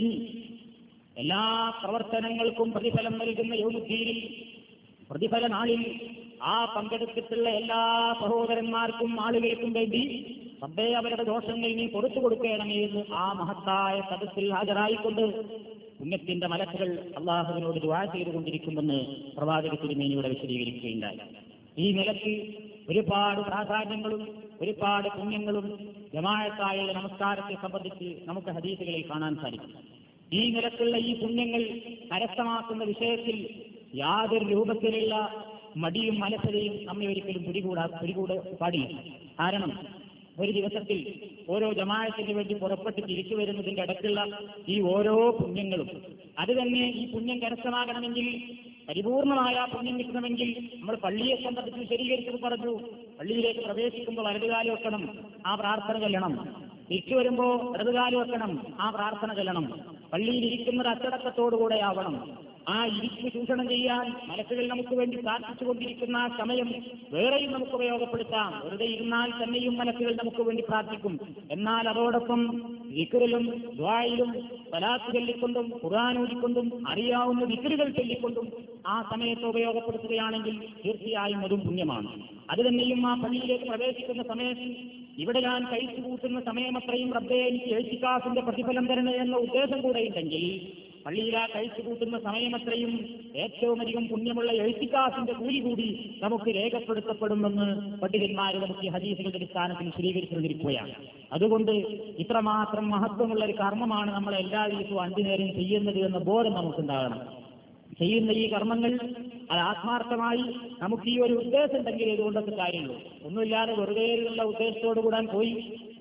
എല്ലാ പ്രവർത്തനങ്ങൾക്കും പ്രതിഫലം നൽകുന്ന യൗമുദ്ദീനിൽ പ്രതിഫല നാളിൽ ആ പങ്കെടുത്തിട്ടുള്ള എല്ലാ സഹോദരന്മാർക്കും ആളുകൾക്കും വേണ്ടി റബ്ബേ അവരുടെ ദോഷങ്ങൾ നീ കൊടുത്തു കൊടുക്കണമേ എന്ന് ആ മഹത്തായ സദസ്സിൽ ഹാജരായിക്കൊണ്ട് പുണ്യത്തിന്റെ മലക്കുകൾ അള്ളാഹുവിനോട് ദുവാ ചെയ്തുകൊണ്ടിരിക്കുമെന്ന് പ്രവാചക തിരുമേനിയുടെ വിശദീകരിക്കുകയുണ്ടായി ഈ നിലയ്ക്ക് ഒരുപാട് പ്രാധാന്യങ്ങളും ഒരുപാട് പുണ്യങ്ങളും ജമാഴത്തായുള്ള നമസ്കാരത്തെ സംബന്ധിച്ച് നമുക്ക് ഹദീസുകളിൽ കാണാൻ സാധിക്കും ഈ നിലക്കുള്ള ഈ പുണ്യങ്ങൾ കരസ്ഥമാക്കുന്ന വിഷയത്തിൽ യാതൊരു രൂപത്തിലുള്ള മടിയും മനസ്സതയും നമ്മെ ഒരിക്കലും പിടികൂടാ പിടികൂട പാടില്ല കാരണം ഒരു ദിവസത്തിൽ ഓരോ ജമാഅത്തിന് വേണ്ടി പുറപ്പെട്ട് തിരിച്ചു വരുന്നതിന്റെ അടുത്തുള്ള ഈ ഓരോ പുണ്യങ്ങളും അത് തന്നെ ഈ പുണ്യം കരസ്ഥമാകണമെങ്കിൽ പരിപൂർണമായ ആ പുണ്യം കിട്ടണമെങ്കിൽ നമ്മൾ പള്ളിയെ സംബന്ധിച്ച് വിശദീകരിച്ചത് പറഞ്ഞു പള്ളിയിലേക്ക് പ്രവേശിക്കുമ്പോൾ വലതുകാലം വെക്കണം ആ പ്രാർത്ഥന ചെല്ലണം തിരിച്ചു വരുമ്പോ ഇടതുകാലം വെക്കണം ആ പ്രാർത്ഥന ചെല്ലണം പള്ളിയിൽ ഇരിക്കുന്നത് അച്ചടക്കത്തോടുകൂടെ ആവണം ആ ഇരിപ്പ് ചൂഷണം ചെയ്യാൻ മനസ്സുകൾ നമുക്ക് വേണ്ടി പ്രാർത്ഥിച്ചുകൊണ്ടിരിക്കുന്ന ആ സമയം വേറെയും നമുക്ക് ഉപയോഗപ്പെടുത്താം വെറുതെ ഇരുന്നാൽ തന്നെയും മനസ്സുകൾ നമുക്ക് വേണ്ടി പ്രാർത്ഥിക്കും എന്നാൽ അതോടൊപ്പം വിക്കറിലും ദ്വായിലും പലാത്ത് ചൊല്ലിക്കൊണ്ടും ഖുർആാനൂതിക്കൊണ്ടും അറിയാവുന്ന വിക്കറുകൾ ചൊല്ലിക്കൊണ്ടും ആ സമയത്ത് ഉപയോഗപ്പെടുത്തുകയാണെങ്കിൽ തീർച്ചയായും അതും പുണ്യമാണ് അത് തന്നെയും ആ പള്ളിയിലേക്ക് പ്രവേശിക്കുന്ന സമയത്ത് ഇവിടെ ഞാൻ കഴിച്ചു കൂട്ടുന്ന സമയം അത്രയും റബ്ബെ എനിക്ക് എഴുത്തിക്കാസിന്റെ പ്രതിഫലം തരണേ എന്ന ഉദ്ദേശം കൂടെ ഉണ്ടെങ്കിൽ പള്ളിയിൽ ആ കഴിച്ചു കൂട്ടുന്ന സമയമത്രയും ഏറ്റവും അധികം പുണ്യമുള്ള എഴുത്തിക്കാസിന്റെ കൂലി കൂടി നമുക്ക് രേഖപ്പെടുത്തപ്പെടുമെന്ന് പണ്ഡിതന്മാർ നമുക്ക് ഈ ഹദീസുകളുടെ അടിസ്ഥാനത്തിൽ സ്ഥിരീകരിച്ചുകൊണ്ടിരിക്കുകയാണ് അതുകൊണ്ട് ഇത്രമാത്രം മഹത്വമുള്ള ഒരു കർമ്മമാണ് നമ്മൾ എല്ലാ ദിവസവും അഞ്ചു നേരം ചെയ്യുന്നത് എന്ന ബോധം നമുക്കുണ്ടാകണം ചെയ്യുന്ന ഈ കർമ്മങ്ങൾ അത് ആത്മാർത്ഥമായി നമുക്ക് ഈ ഒരു ഉദ്ദേശം ഉണ്ടെങ്കിൽ ഇതുകൊണ്ടൊക്കെ കാര്യമുള്ളൂ ഒന്നുമില്ലാതെ വെറുതെയുള്ള ഉദ്ദേശത്തോടു കൂടാൻ പോയി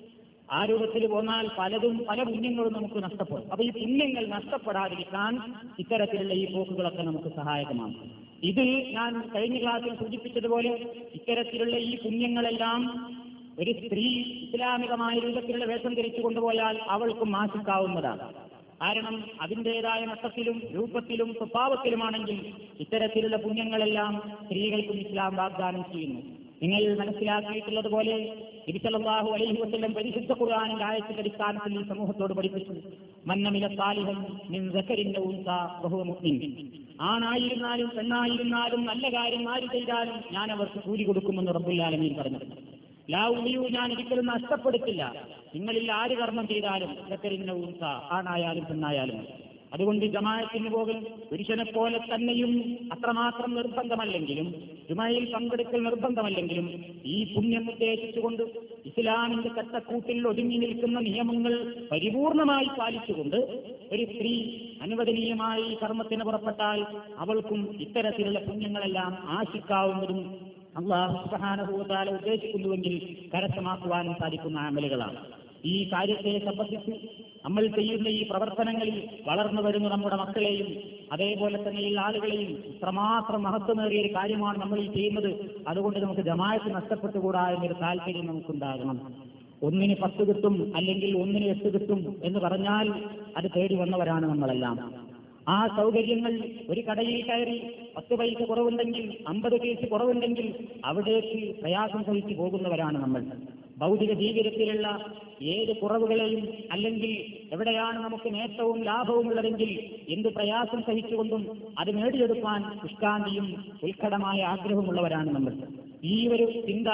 ആ രൂപത്തിൽ പോന്നാൽ പലതും പല പുണ്യങ്ങളും നമുക്ക് നഷ്ടപ്പെടും അപ്പൊ ഈ പുണ്യങ്ങൾ നഷ്ടപ്പെടാതിരിക്കാൻ ഇത്തരത്തിലുള്ള ഈ പോക്കുകളൊക്കെ നമുക്ക് സഹായകമാണ് ഇതിൽ ഞാൻ കഴിഞ്ഞ ക്ലാസ്സിൽ സൂചിപ്പിച്ചതുപോലെ ഇത്തരത്തിലുള്ള ഈ പുണ്യങ്ങളെല്ലാം ഒരു സ്ത്രീ ഇസ്ലാമികമായ രൂപത്തിലുള്ള വേഷം ധരിച്ചു കൊണ്ടുപോയാൽ അവൾക്കും ആശിക്കാവുന്നതാണ് കാരണം അതിൻ്റെതായ മട്ടത്തിലും രൂപത്തിലും സ്വഭാവത്തിലുമാണെങ്കിൽ ഇത്തരത്തിലുള്ള പുണ്യങ്ങളെല്ലാം സ്ത്രീകൾക്കും ഇസ്ലാം വാഗ്ദാനം ചെയ്യുന്നു നിങ്ങൾ മനസ്സിലാക്കിയിട്ടുള്ളത് പോലെ തിരിച്ചലാഹു അലൈഹി വസ്ല്ലം പരിശുദ്ധ ഖുർആാനിന്റെ ആയത്തിന്റെ അടിസ്ഥാനത്തിൽ ഈ സമൂഹത്തോട് പഠിപ്പിച്ചു മന്നമില സാലിഹം നിൻ സക്കരിന്റെ ഉൻസ ബഹുമുക്മിൻ ആണായിരുന്നാലും പെണ്ണായിരുന്നാലും നല്ല കാര്യം ആര് ചെയ്താലും ഞാൻ അവർക്ക് കൂലി കൊടുക്കുമെന്ന് റബ്ബുല്ലാലമീൻ പറഞ്ഞിട്ടുണ്ട് ലാ ഉളിയു ഞാൻ ഒരിക്കലും നഷ്ടപ്പെടുത്തില്ല നിങ്ങളിൽ ആര് കർമ്മം ചെയ്താലും സക്കരിന്റെ ഉൻസ ആണായാലും പെണ്ണായാലും അതുകൊണ്ട് ജമാഅത്തിന് പോകൽ പുരുഷനെ പോലെ തന്നെയും അത്രമാത്രം നിർബന്ധമല്ലെങ്കിലും ജുമയിൽ പങ്കെടുക്കൽ നിർബന്ധമല്ലെങ്കിലും ഈ പുണ്യം ഉദ്ദേശിച്ചുകൊണ്ട് ഇസ്ലാമിന്റെ കട്ടക്കൂട്ടിൽ ഒതുങ്ങി നിൽക്കുന്ന നിയമങ്ങൾ പരിപൂർണമായി പാലിച്ചുകൊണ്ട് ഒരു സ്ത്രീ അനുവദനീയമായി ഈ കർമ്മത്തിന് പുറപ്പെട്ടാൽ അവൾക്കും ഇത്തരത്തിലുള്ള പുണ്യങ്ങളെല്ലാം ആശിക്കാവുന്നതും അള്ളാഹു സുബാനുഭൂതാല ഉദ്ദേശിക്കുന്നുവെങ്കിൽ കരസ്ഥമാക്കുവാനും സാധിക്കുന്ന അമലുകളാണ് ഈ കാര്യത്തെ സംബന്ധിച്ച് നമ്മൾ ചെയ്യുന്ന ഈ പ്രവർത്തനങ്ങളിൽ വളർന്നു വരുന്ന നമ്മുടെ മക്കളെയും അതേപോലെ തന്നെ ഈ ആളുകളെയും ഇത്രമാത്രം മഹത്വമേറിയ ഒരു കാര്യമാണ് നമ്മൾ ഈ ചെയ്യുന്നത് അതുകൊണ്ട് നമുക്ക് ജമായത്ത് നഷ്ടപ്പെട്ടുകൂടാ എന്നൊരു താല്പര്യം നമുക്കുണ്ടാകണം ഒന്നിന് പത്ത് കിട്ടും അല്ലെങ്കിൽ ഒന്നിന് എട്ട് കിട്ടും എന്ന് പറഞ്ഞാൽ അത് തേടി വന്നവരാണ് നമ്മളെല്ലാം ആ സൗകര്യങ്ങൾ ഒരു കടയിൽ കയറി പത്ത് പൈസ കുറവുണ്ടെങ്കിൽ അമ്പത് കേസ് കുറവുണ്ടെങ്കിൽ അവിടേക്ക് പ്രയാസം സഹിച്ചു പോകുന്നവരാണ് നമ്മൾ ഭൗതിക ജീവിതത്തിലുള്ള ഏത് കുറവുകളെയും അല്ലെങ്കിൽ എവിടെയാണ് നമുക്ക് നേട്ടവും ലാഭവും ഉള്ളതെങ്കിൽ എന്ത് പ്രയാസം സഹിച്ചുകൊണ്ടും അത് നേടിയെടുക്കാൻ ഉഷ്കാന്തിയും ഉത്കടമായ ആഗ്രഹമുള്ളവരാണ് നമ്മൾ ഈ ഒരു ചിന്ത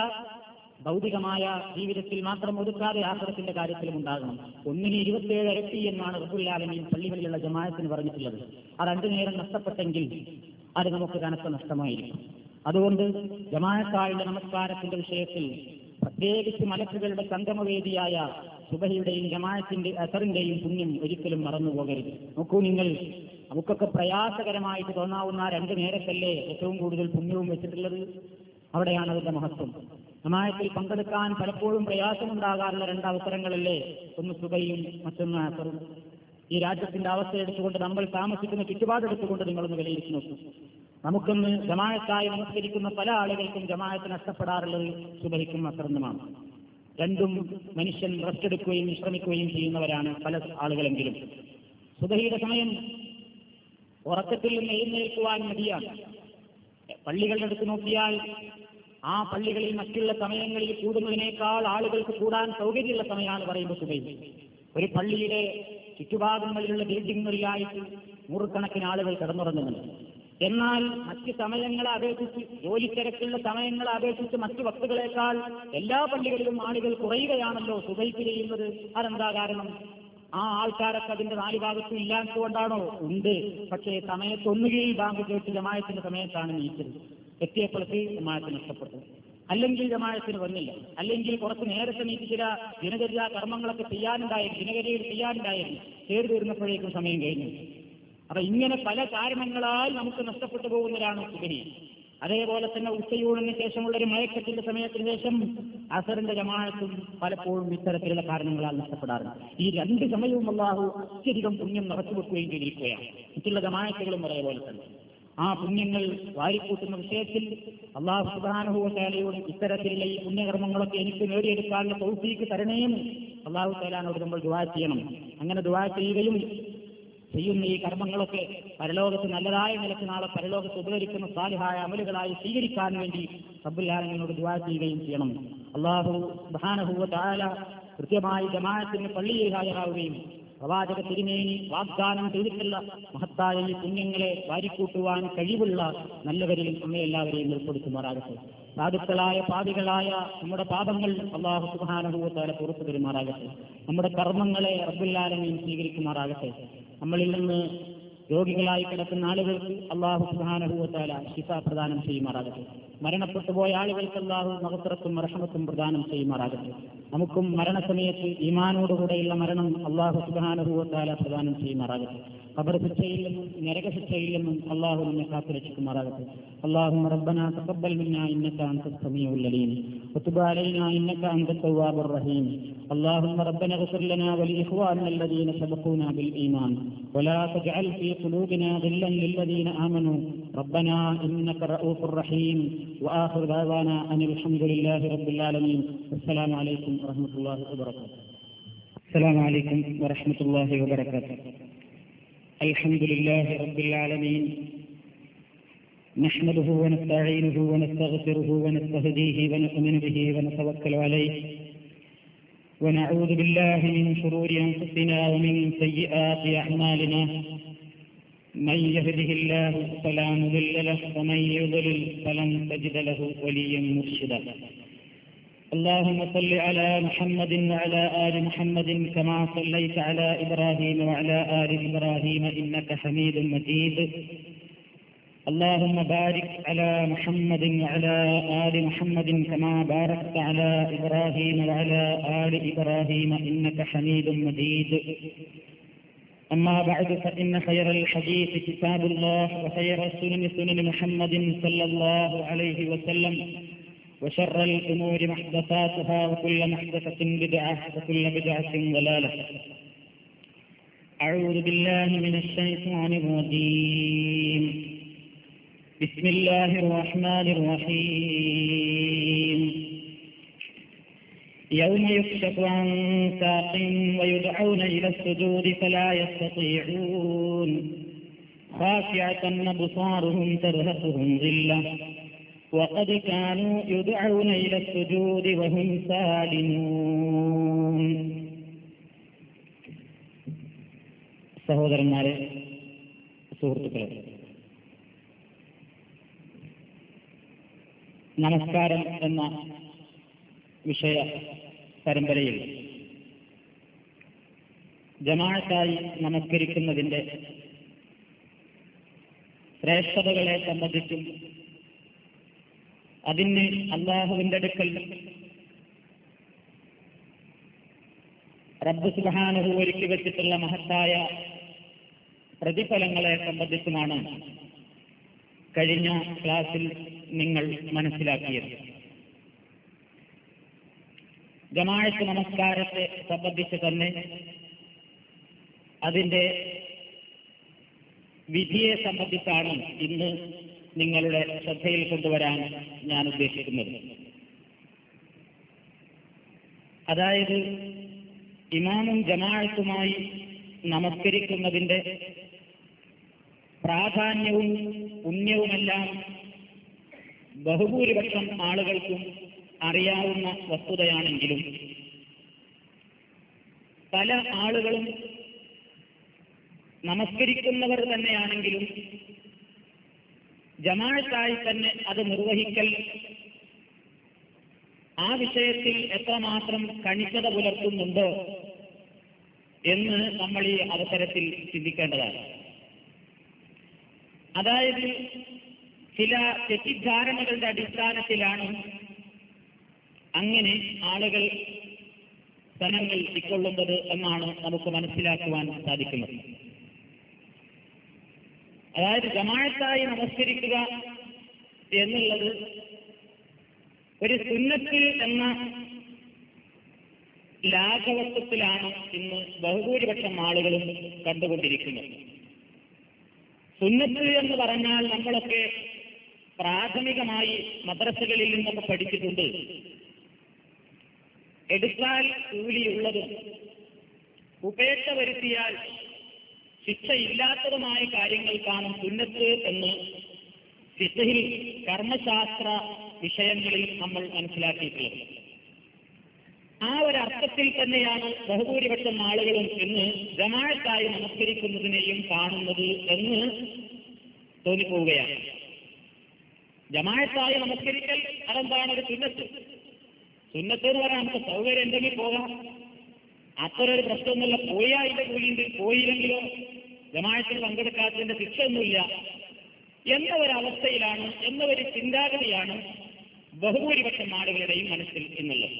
ഭൗതികമായ ജീവിതത്തിൽ മാത്രം ഒതുക്കാതെ ആശ്രമത്തിന്റെ കാര്യത്തിലും ഉണ്ടാകണം ഒന്നിന് ഇരുപത്തിയേഴ് ഇരട്ടി എന്നാണ് റബുല്ലാലമീൻ പള്ളികളിലുള്ള ജമായത്തിന് പറഞ്ഞിട്ടുള്ളത് അത് രണ്ടു നേരം നഷ്ടപ്പെട്ടെങ്കിൽ അത് നമുക്ക് കനത്ത നഷ്ടമായിരിക്കും അതുകൊണ്ട് ജമായത്തായുള്ള നമസ്കാരത്തിന്റെ വിഷയത്തിൽ പ്രത്യേകിച്ച് മലക്കുകളുടെ സംഗമവേദിയായ സുബഹിയുടെയും ജമാഅത്തിന്റെ അസറിന്റെയും പുണ്യം ഒരിക്കലും മറന്നു പോകരുത് നോക്കൂ നിങ്ങൾ നമുക്കൊക്കെ പ്രയാസകരമായിട്ട് തോന്നാവുന്ന രണ്ട് നേരത്തല്ലേ ഏറ്റവും കൂടുതൽ പുണ്യവും വെച്ചിട്ടുള്ളത് അവിടെയാണ് അതിന്റെ മഹത്വം ജമാഅത്തിൽ പങ്കെടുക്കാൻ പലപ്പോഴും പ്രയാസമുണ്ടാകാറുള്ള രണ്ട് അവസരങ്ങളല്ലേ ഒന്ന് സുബയും മറ്റൊന്ന് അസറും ഈ രാജ്യത്തിന്റെ അവസ്ഥ എടുത്തുകൊണ്ട് നമ്മൾ താമസിക്കുന്ന ചുറ്റുപാടെടുത്തുകൊണ്ട് നിങ്ങളൊന്ന് വിലയിരുത്തി നോക്കൂ നമുക്കൊന്ന് ജമായത്തായി നമസ്കരിക്കുന്ന പല ആളുകൾക്കും ജമായത്ത് നഷ്ടപ്പെടാറുള്ളത് സുബഹിക്കും അസറിനുമാണ് രണ്ടും മനുഷ്യൻ റെസ്റ്റ് എടുക്കുകയും വിശ്രമിക്കുകയും ചെയ്യുന്നവരാണ് പല ആളുകളെങ്കിലും സുബഹിയുടെ സമയം ഉറക്കത്തിൽ നിന്ന് എഴുന്നേൽക്കുവാൻ മതിയാണ് പള്ളികളുടെ അടുത്ത് നോക്കിയാൽ ആ പള്ളികളിൽ മറ്റുള്ള സമയങ്ങളിൽ കൂടുന്നതിനേക്കാൾ ആളുകൾക്ക് കൂടാൻ സൗകര്യമുള്ള സമയമാണ് പറയുമ്പോൾ സുബൈ ഒരു പള്ളിയുടെ ചുറ്റുഭാഗങ്ങളിലുള്ള ബിൽഡിങ്ങുകളിലായിട്ട് നൂറുകണക്കിന് ആളുകൾ കിടന്നുറങ്ങുന്നുണ്ട് എന്നാൽ മറ്റ് സമയങ്ങളെ അപേക്ഷിച്ച് ജോലിത്തിരക്കുള്ള സമയങ്ങളെ അപേക്ഷിച്ച് മറ്റ് വക്തുകളെക്കാൾ എല്ലാ പള്ളികളിലും ആളുകൾ കുറയുകയാണല്ലോ സുബൈക്ക് ചെയ്യുന്നത് അതെന്താ കാരണം ആ ആൾക്കാരൊക്കെ അതിന്റെ നാല് ഭാഗത്തും ഇല്ലാത്തതുകൊണ്ടാണോ ഉണ്ട് പക്ഷേ സമയത്തൊന്നുകിൽ ബാങ്ക് കേട്ട് ജമായത്തിന്റെ സമയത്താണ് നീച്ചത് എത്തിയപ്പോഴേക്ക് ജമായത്ത് നഷ്ടപ്പെട്ടു അല്ലെങ്കിൽ ജമായത്തിന് വന്നില്ല അല്ലെങ്കിൽ കുറച്ച് നേരത്തെ നീക്കി ചില ദിനചര്യ കർമ്മങ്ങളൊക്കെ ചെയ്യാനുണ്ടായിരുന്നു ദിനചര്യയിൽ ചെയ്യാനുണ്ടായിരുന്നു ചേർന്ന് വരുന്നപ്പോഴേക്കും സമയം കഴിഞ്ഞു അപ്പൊ ഇങ്ങനെ പല കാരണങ്ങളാൽ നമുക്ക് നഷ്ടപ്പെട്ടു പോകുന്നതാണ് സുബഹി അതേപോലെ തന്നെ ഉച്ചയൂണിന് ശേഷമുള്ള ഒരു മയക്കത്തിന്റെ സമയത്തിന് ശേഷം അസറിന്റെ ജമാഅത്തും പലപ്പോഴും ഇത്തരത്തിലുള്ള കാരണങ്ങളാൽ നഷ്ടപ്പെടാറുണ്ട് ഈ രണ്ട് സമയവും അള്ളാഹു അത്യധികം പുണ്യം നിറച്ചു വെക്കുകയും ചെയ്തിരിക്കുകയാണ് മറ്റുള്ള ജമാഅത്തുകളും അതേപോലെ തന്നെ ആ പുണ്യങ്ങൾ വാരിക്കൂട്ടുന്ന വിഷയത്തിൽ അള്ളാഹു സുബാനുഭവശാലയോട് ഇത്തരത്തിലുള്ള ഈ പുണ്യകർമ്മങ്ങളൊക്കെ എനിക്ക് നേടിയെടുക്കാനുള്ള തൗഫീക്ക് തരണേന്ന് അള്ളാഹു താലാനോട് നമ്മൾ ദുവാ ചെയ്യണം അങ്ങനെ ദുവാ ചെയ്യുകയും ചെയ്യുന്ന ഈ കർമ്മങ്ങളൊക്കെ പരലോകത്ത് നല്ലതായ നിലക്ക് നാളെ പരലോകത്ത് ഉപകരിക്കുന്ന സാലിഹായ അമലുകളായി സ്വീകരിക്കാൻ വേണ്ടി റബ്ബുല്ലാലനോട് ദുവാ ചെയ്യുകയും ചെയ്യണം അള്ളാഹു സുബാനഹുവ താല കൃത്യമായി ജമാഅത്തിന് പള്ളിയിൽ ഹാജരാവുകയും പ്രവാചക തിരുമേനി വാഗ്ദാനം ചെയ്തിട്ടുള്ള മഹത്തായ ഈ പുണ്യങ്ങളെ വാരിക്കൂട്ടുവാൻ കഴിവുള്ള നല്ലവരിൽ നമ്മെ എല്ലാവരെയും ഉൾപ്പെടുത്തുമാറാകട്ടെ സാധുക്കളായ പാപികളായ നമ്മുടെ പാപങ്ങൾ അള്ളാഹു സുബാനുഭവത്താലെ പുറത്തു തരുമാറാകട്ടെ നമ്മുടെ കർമ്മങ്ങളെ റബ്ബുല്ലാലമീൻ സ്വീകരിക്കുമാറാകട്ടെ നമ്മളിൽ നിന്ന് രോഗികളായി കിടക്കുന്ന ആളുകൾക്ക് അള്ളാഹു സുബാനുഭവത്താല ശിഫ പ്രദാനം ചെയ്യുമാറാകട്ടെ മരണപ്പെട്ടു പോയ ആളുകൾക്ക് അള്ളാഹു മഹത്തറത്തും റഹമത്തും പ്രദാനം ചെയ്യുമാറാകട്ടെ നമുക്കും മരണസമയത്ത് ഈമാനോടുകൂടെയുള്ള മരണം അള്ളാഹു സുബാനുഭവത്താല പ്രദാനം ചെയ്യുമാറാകട്ടെ ഖബർ ശിക്ഷയിൽ നിന്നും നരക ശിക്ഷയിൽ നിന്നും അള്ളാഹു നമ്മെ കാത്തുരക്ഷിക്കുമാറാകട്ടെ اللهم ربنا تقبل منا انك انت السميع العليم وتب علينا انك انت التواب الرحيم اللهم ربنا اغفر لنا ولاخواننا الذين سبقونا بالايمان ولا تجعل في قلوبنا غلا للذين امنوا ربنا انك رؤوف رحيم واخر دعوانا ان الحمد لله رب العالمين السلام عليكم ورحمه الله وبركاته السلام عليكم ورحمه الله وبركاته الحمد لله رب العالمين نحمده ونستعينه ونستغفره ونستهديه ونؤمن به ونتوكل عليه ونعوذ بالله من شرور أنفسنا ومن سيئات أعمالنا من يهده الله فلا مضل له ومن يضلل فلن تجد له وليا مرشدا اللهم صل على محمد وعلى آل محمد كما صليت على إبراهيم وعلى آل إبراهيم إنك حميد مجيد اللهم بارك على محمد وعلى آل محمد كما باركت على إبراهيم وعلى آل إبراهيم إنك حميد مجيد أما بعد فإن خير الحديث كتاب الله وخير السنن سنن محمد صلى الله عليه وسلم وشر الأمور محدثاتها وكل محدثة بدعة وكل بدعة ضلالة أعوذ بالله من الشيطان الرجيم بسم الله الرحمن الرحيم يوم يكشف عن ساق ويدعون إلى السجود فلا يستطيعون خاشعة أبصارهم ترهقهم ذلة وقد كانوا يدعون إلى السجود وهم سالمون സഹോദരന്മാരെ സുഹൃത്തുക്കളെ നമസ്കാരം എന്ന വിഷയ പരമ്പരയിൽ ജമാഅത്തായി നമസ്കരിക്കുന്നതിന്റെ ശ്രേഷ്ഠതകളെ സംബന്ധിച്ചും അതിന് അള്ളാഹുവിന്റെ അടുക്കൽ റബ്ബ് സുബാനുഹു ഒരുക്കി വെച്ചിട്ടുള്ള മഹത്തായ പ്രതിഫലങ്ങളെ സംബന്ധിച്ചുമാണ് കഴിഞ്ഞ ക്ലാസ്സിൽ നിങ്ങൾ മനസ്സിലാക്കിയത് ജമാഴത്ത് നമസ്കാരത്തെ സംബന്ധിച്ച് തന്നെ അതിന്റെ വിധിയെ സംബന്ധിച്ചാണ് ഇന്ന് നിങ്ങളുടെ ശ്രദ്ധയിൽ കൊണ്ടുവരാൻ ഞാൻ ഉദ്ദേശിക്കുന്നത് അതായത് ഇമാമും ജമാഅത്തുമായി നമസ്കരിക്കുന്നതിന്റെ പ്രാധാന്യവും പുണ്യവുമെല്ലാം ബഹുഭൂരിപക്ഷം ആളുകൾക്കും അറിയാവുന്ന വസ്തുതയാണെങ്കിലും പല ആളുകളും നമസ്കരിക്കുന്നവർ തന്നെയാണെങ്കിലും ജമാഅത്തായി തന്നെ അത് നിർവഹിക്കൽ ആ വിഷയത്തിൽ എത്രമാത്രം കണിക്കത പുലർത്തുന്നുണ്ടോ എന്ന് നമ്മൾ ഈ അവസരത്തിൽ ചിന്തിക്കേണ്ടതാണ് അതായത് ചില തെറ്റിദ്ധാരണകളുടെ അടിസ്ഥാനത്തിലാണ് അങ്ങനെ ആളുകൾ സ്ഥലങ്ങൾ ഇക്കൊള്ളുന്നത് എന്നാണ് നമുക്ക് മനസ്സിലാക്കുവാൻ സാധിക്കുന്നത് അതായത് ജമാഴത്തായി നമസ്കരിക്കുക എന്നുള്ളത് ഒരു സുന്നത്ത് എന്ന ലാഘവത്വത്തിലാണ് ഇന്ന് ബഹുഭൂരിപക്ഷം ആളുകളും കണ്ടുകൊണ്ടിരിക്കുന്നത് സുന്നത്ത് എന്ന് പറഞ്ഞാൽ നമ്മളൊക്കെ പ്രാഥമികമായി മദ്രസകളിൽ നിന്നൊക്കെ പഠിച്ചിട്ടുണ്ട് എടുത്താൽ കൂലിയുള്ളതും ഉപേക്ഷ വരുത്തിയാൽ ശിക്ഷയില്ലാത്തതുമായ കാര്യങ്ങൾക്കാണ് സുന്നത്ത് എന്ന് ഫിഖിൽ കർമ്മശാസ്ത്ര വിഷയങ്ങളിൽ നമ്മൾ മനസ്സിലാക്കിയിട്ടുള്ളത് ആ ഒരു അർത്ഥത്തിൽ തന്നെയാണ് ബഹുഭൂരിപക്ഷം ആളുകളും ഇന്ന് ജമാഴത്തായി നമസ്കരിക്കുന്നതിനെയും കാണുന്നത് എന്ന് തോന്നിപ്പോവുകയാണ് ജമാഴത്തായി നമസ്കരിക്കൽ അതെന്താണ് ഒരു സുന്നത്ത് സുന്നത്ത് എന്ന് പറയാൻ നമുക്ക് സൗകര്യം ഉണ്ടെങ്കിൽ പോകാം അത്ര ഒരു പ്രശ്നമൊന്നുമില്ല പോയാ അതിന്റെ കൂലിയുണ്ട് പോയില്ലെങ്കിലോ ജമാഴത്തിൽ പങ്കെടുക്കാത്തതിന്റെ ശിക്ഷയൊന്നുമില്ല എന്ന ഒരവസ്ഥയിലാണ് എന്ന ഒരു ചിന്താഗതിയാണ് ബഹുഭൂരിപക്ഷം ആളുകളുടെയും മനസ്സിൽ എന്നുള്ളത്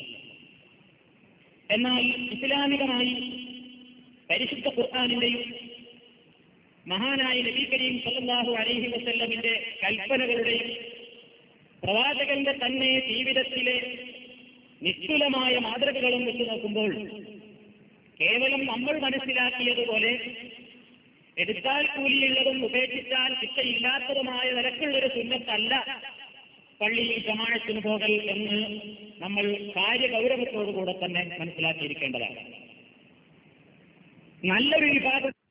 എന്നാൽ ഇസ്ലാമികമായി പരിശുദ്ധ ഖുർആാനിന്റെയും മഹാനായ നബി കരീം സല്ലല്ലാഹു അലൈഹി വസല്ലമിന്റെ കൽപ്പനകളുടെയും പ്രവാചകന്റെ തന്നെ ജീവിതത്തിലെ നിസ്തുലമായ മാതൃകകളും വെച്ച് നോക്കുമ്പോൾ കേവലം നമ്മൾ മനസ്സിലാക്കിയതുപോലെ എടുത്താൽ കൂലിയുള്ളതും ഉപേക്ഷിച്ചാൽ ശിക്ഷയില്ലാത്തതുമായ നിരക്കുള്ളൊരു സുന്നത്തല്ല പള്ളിയിൽ ജമാഴത്തിന് പോകൽ എന്ന് നമ്മൾ കാര്യഗൗരവത്തോടുകൂടെ തന്നെ മനസ്സിലാക്കിയിരിക്കേണ്ടതാണ് നല്ലൊരു വിഭാഗം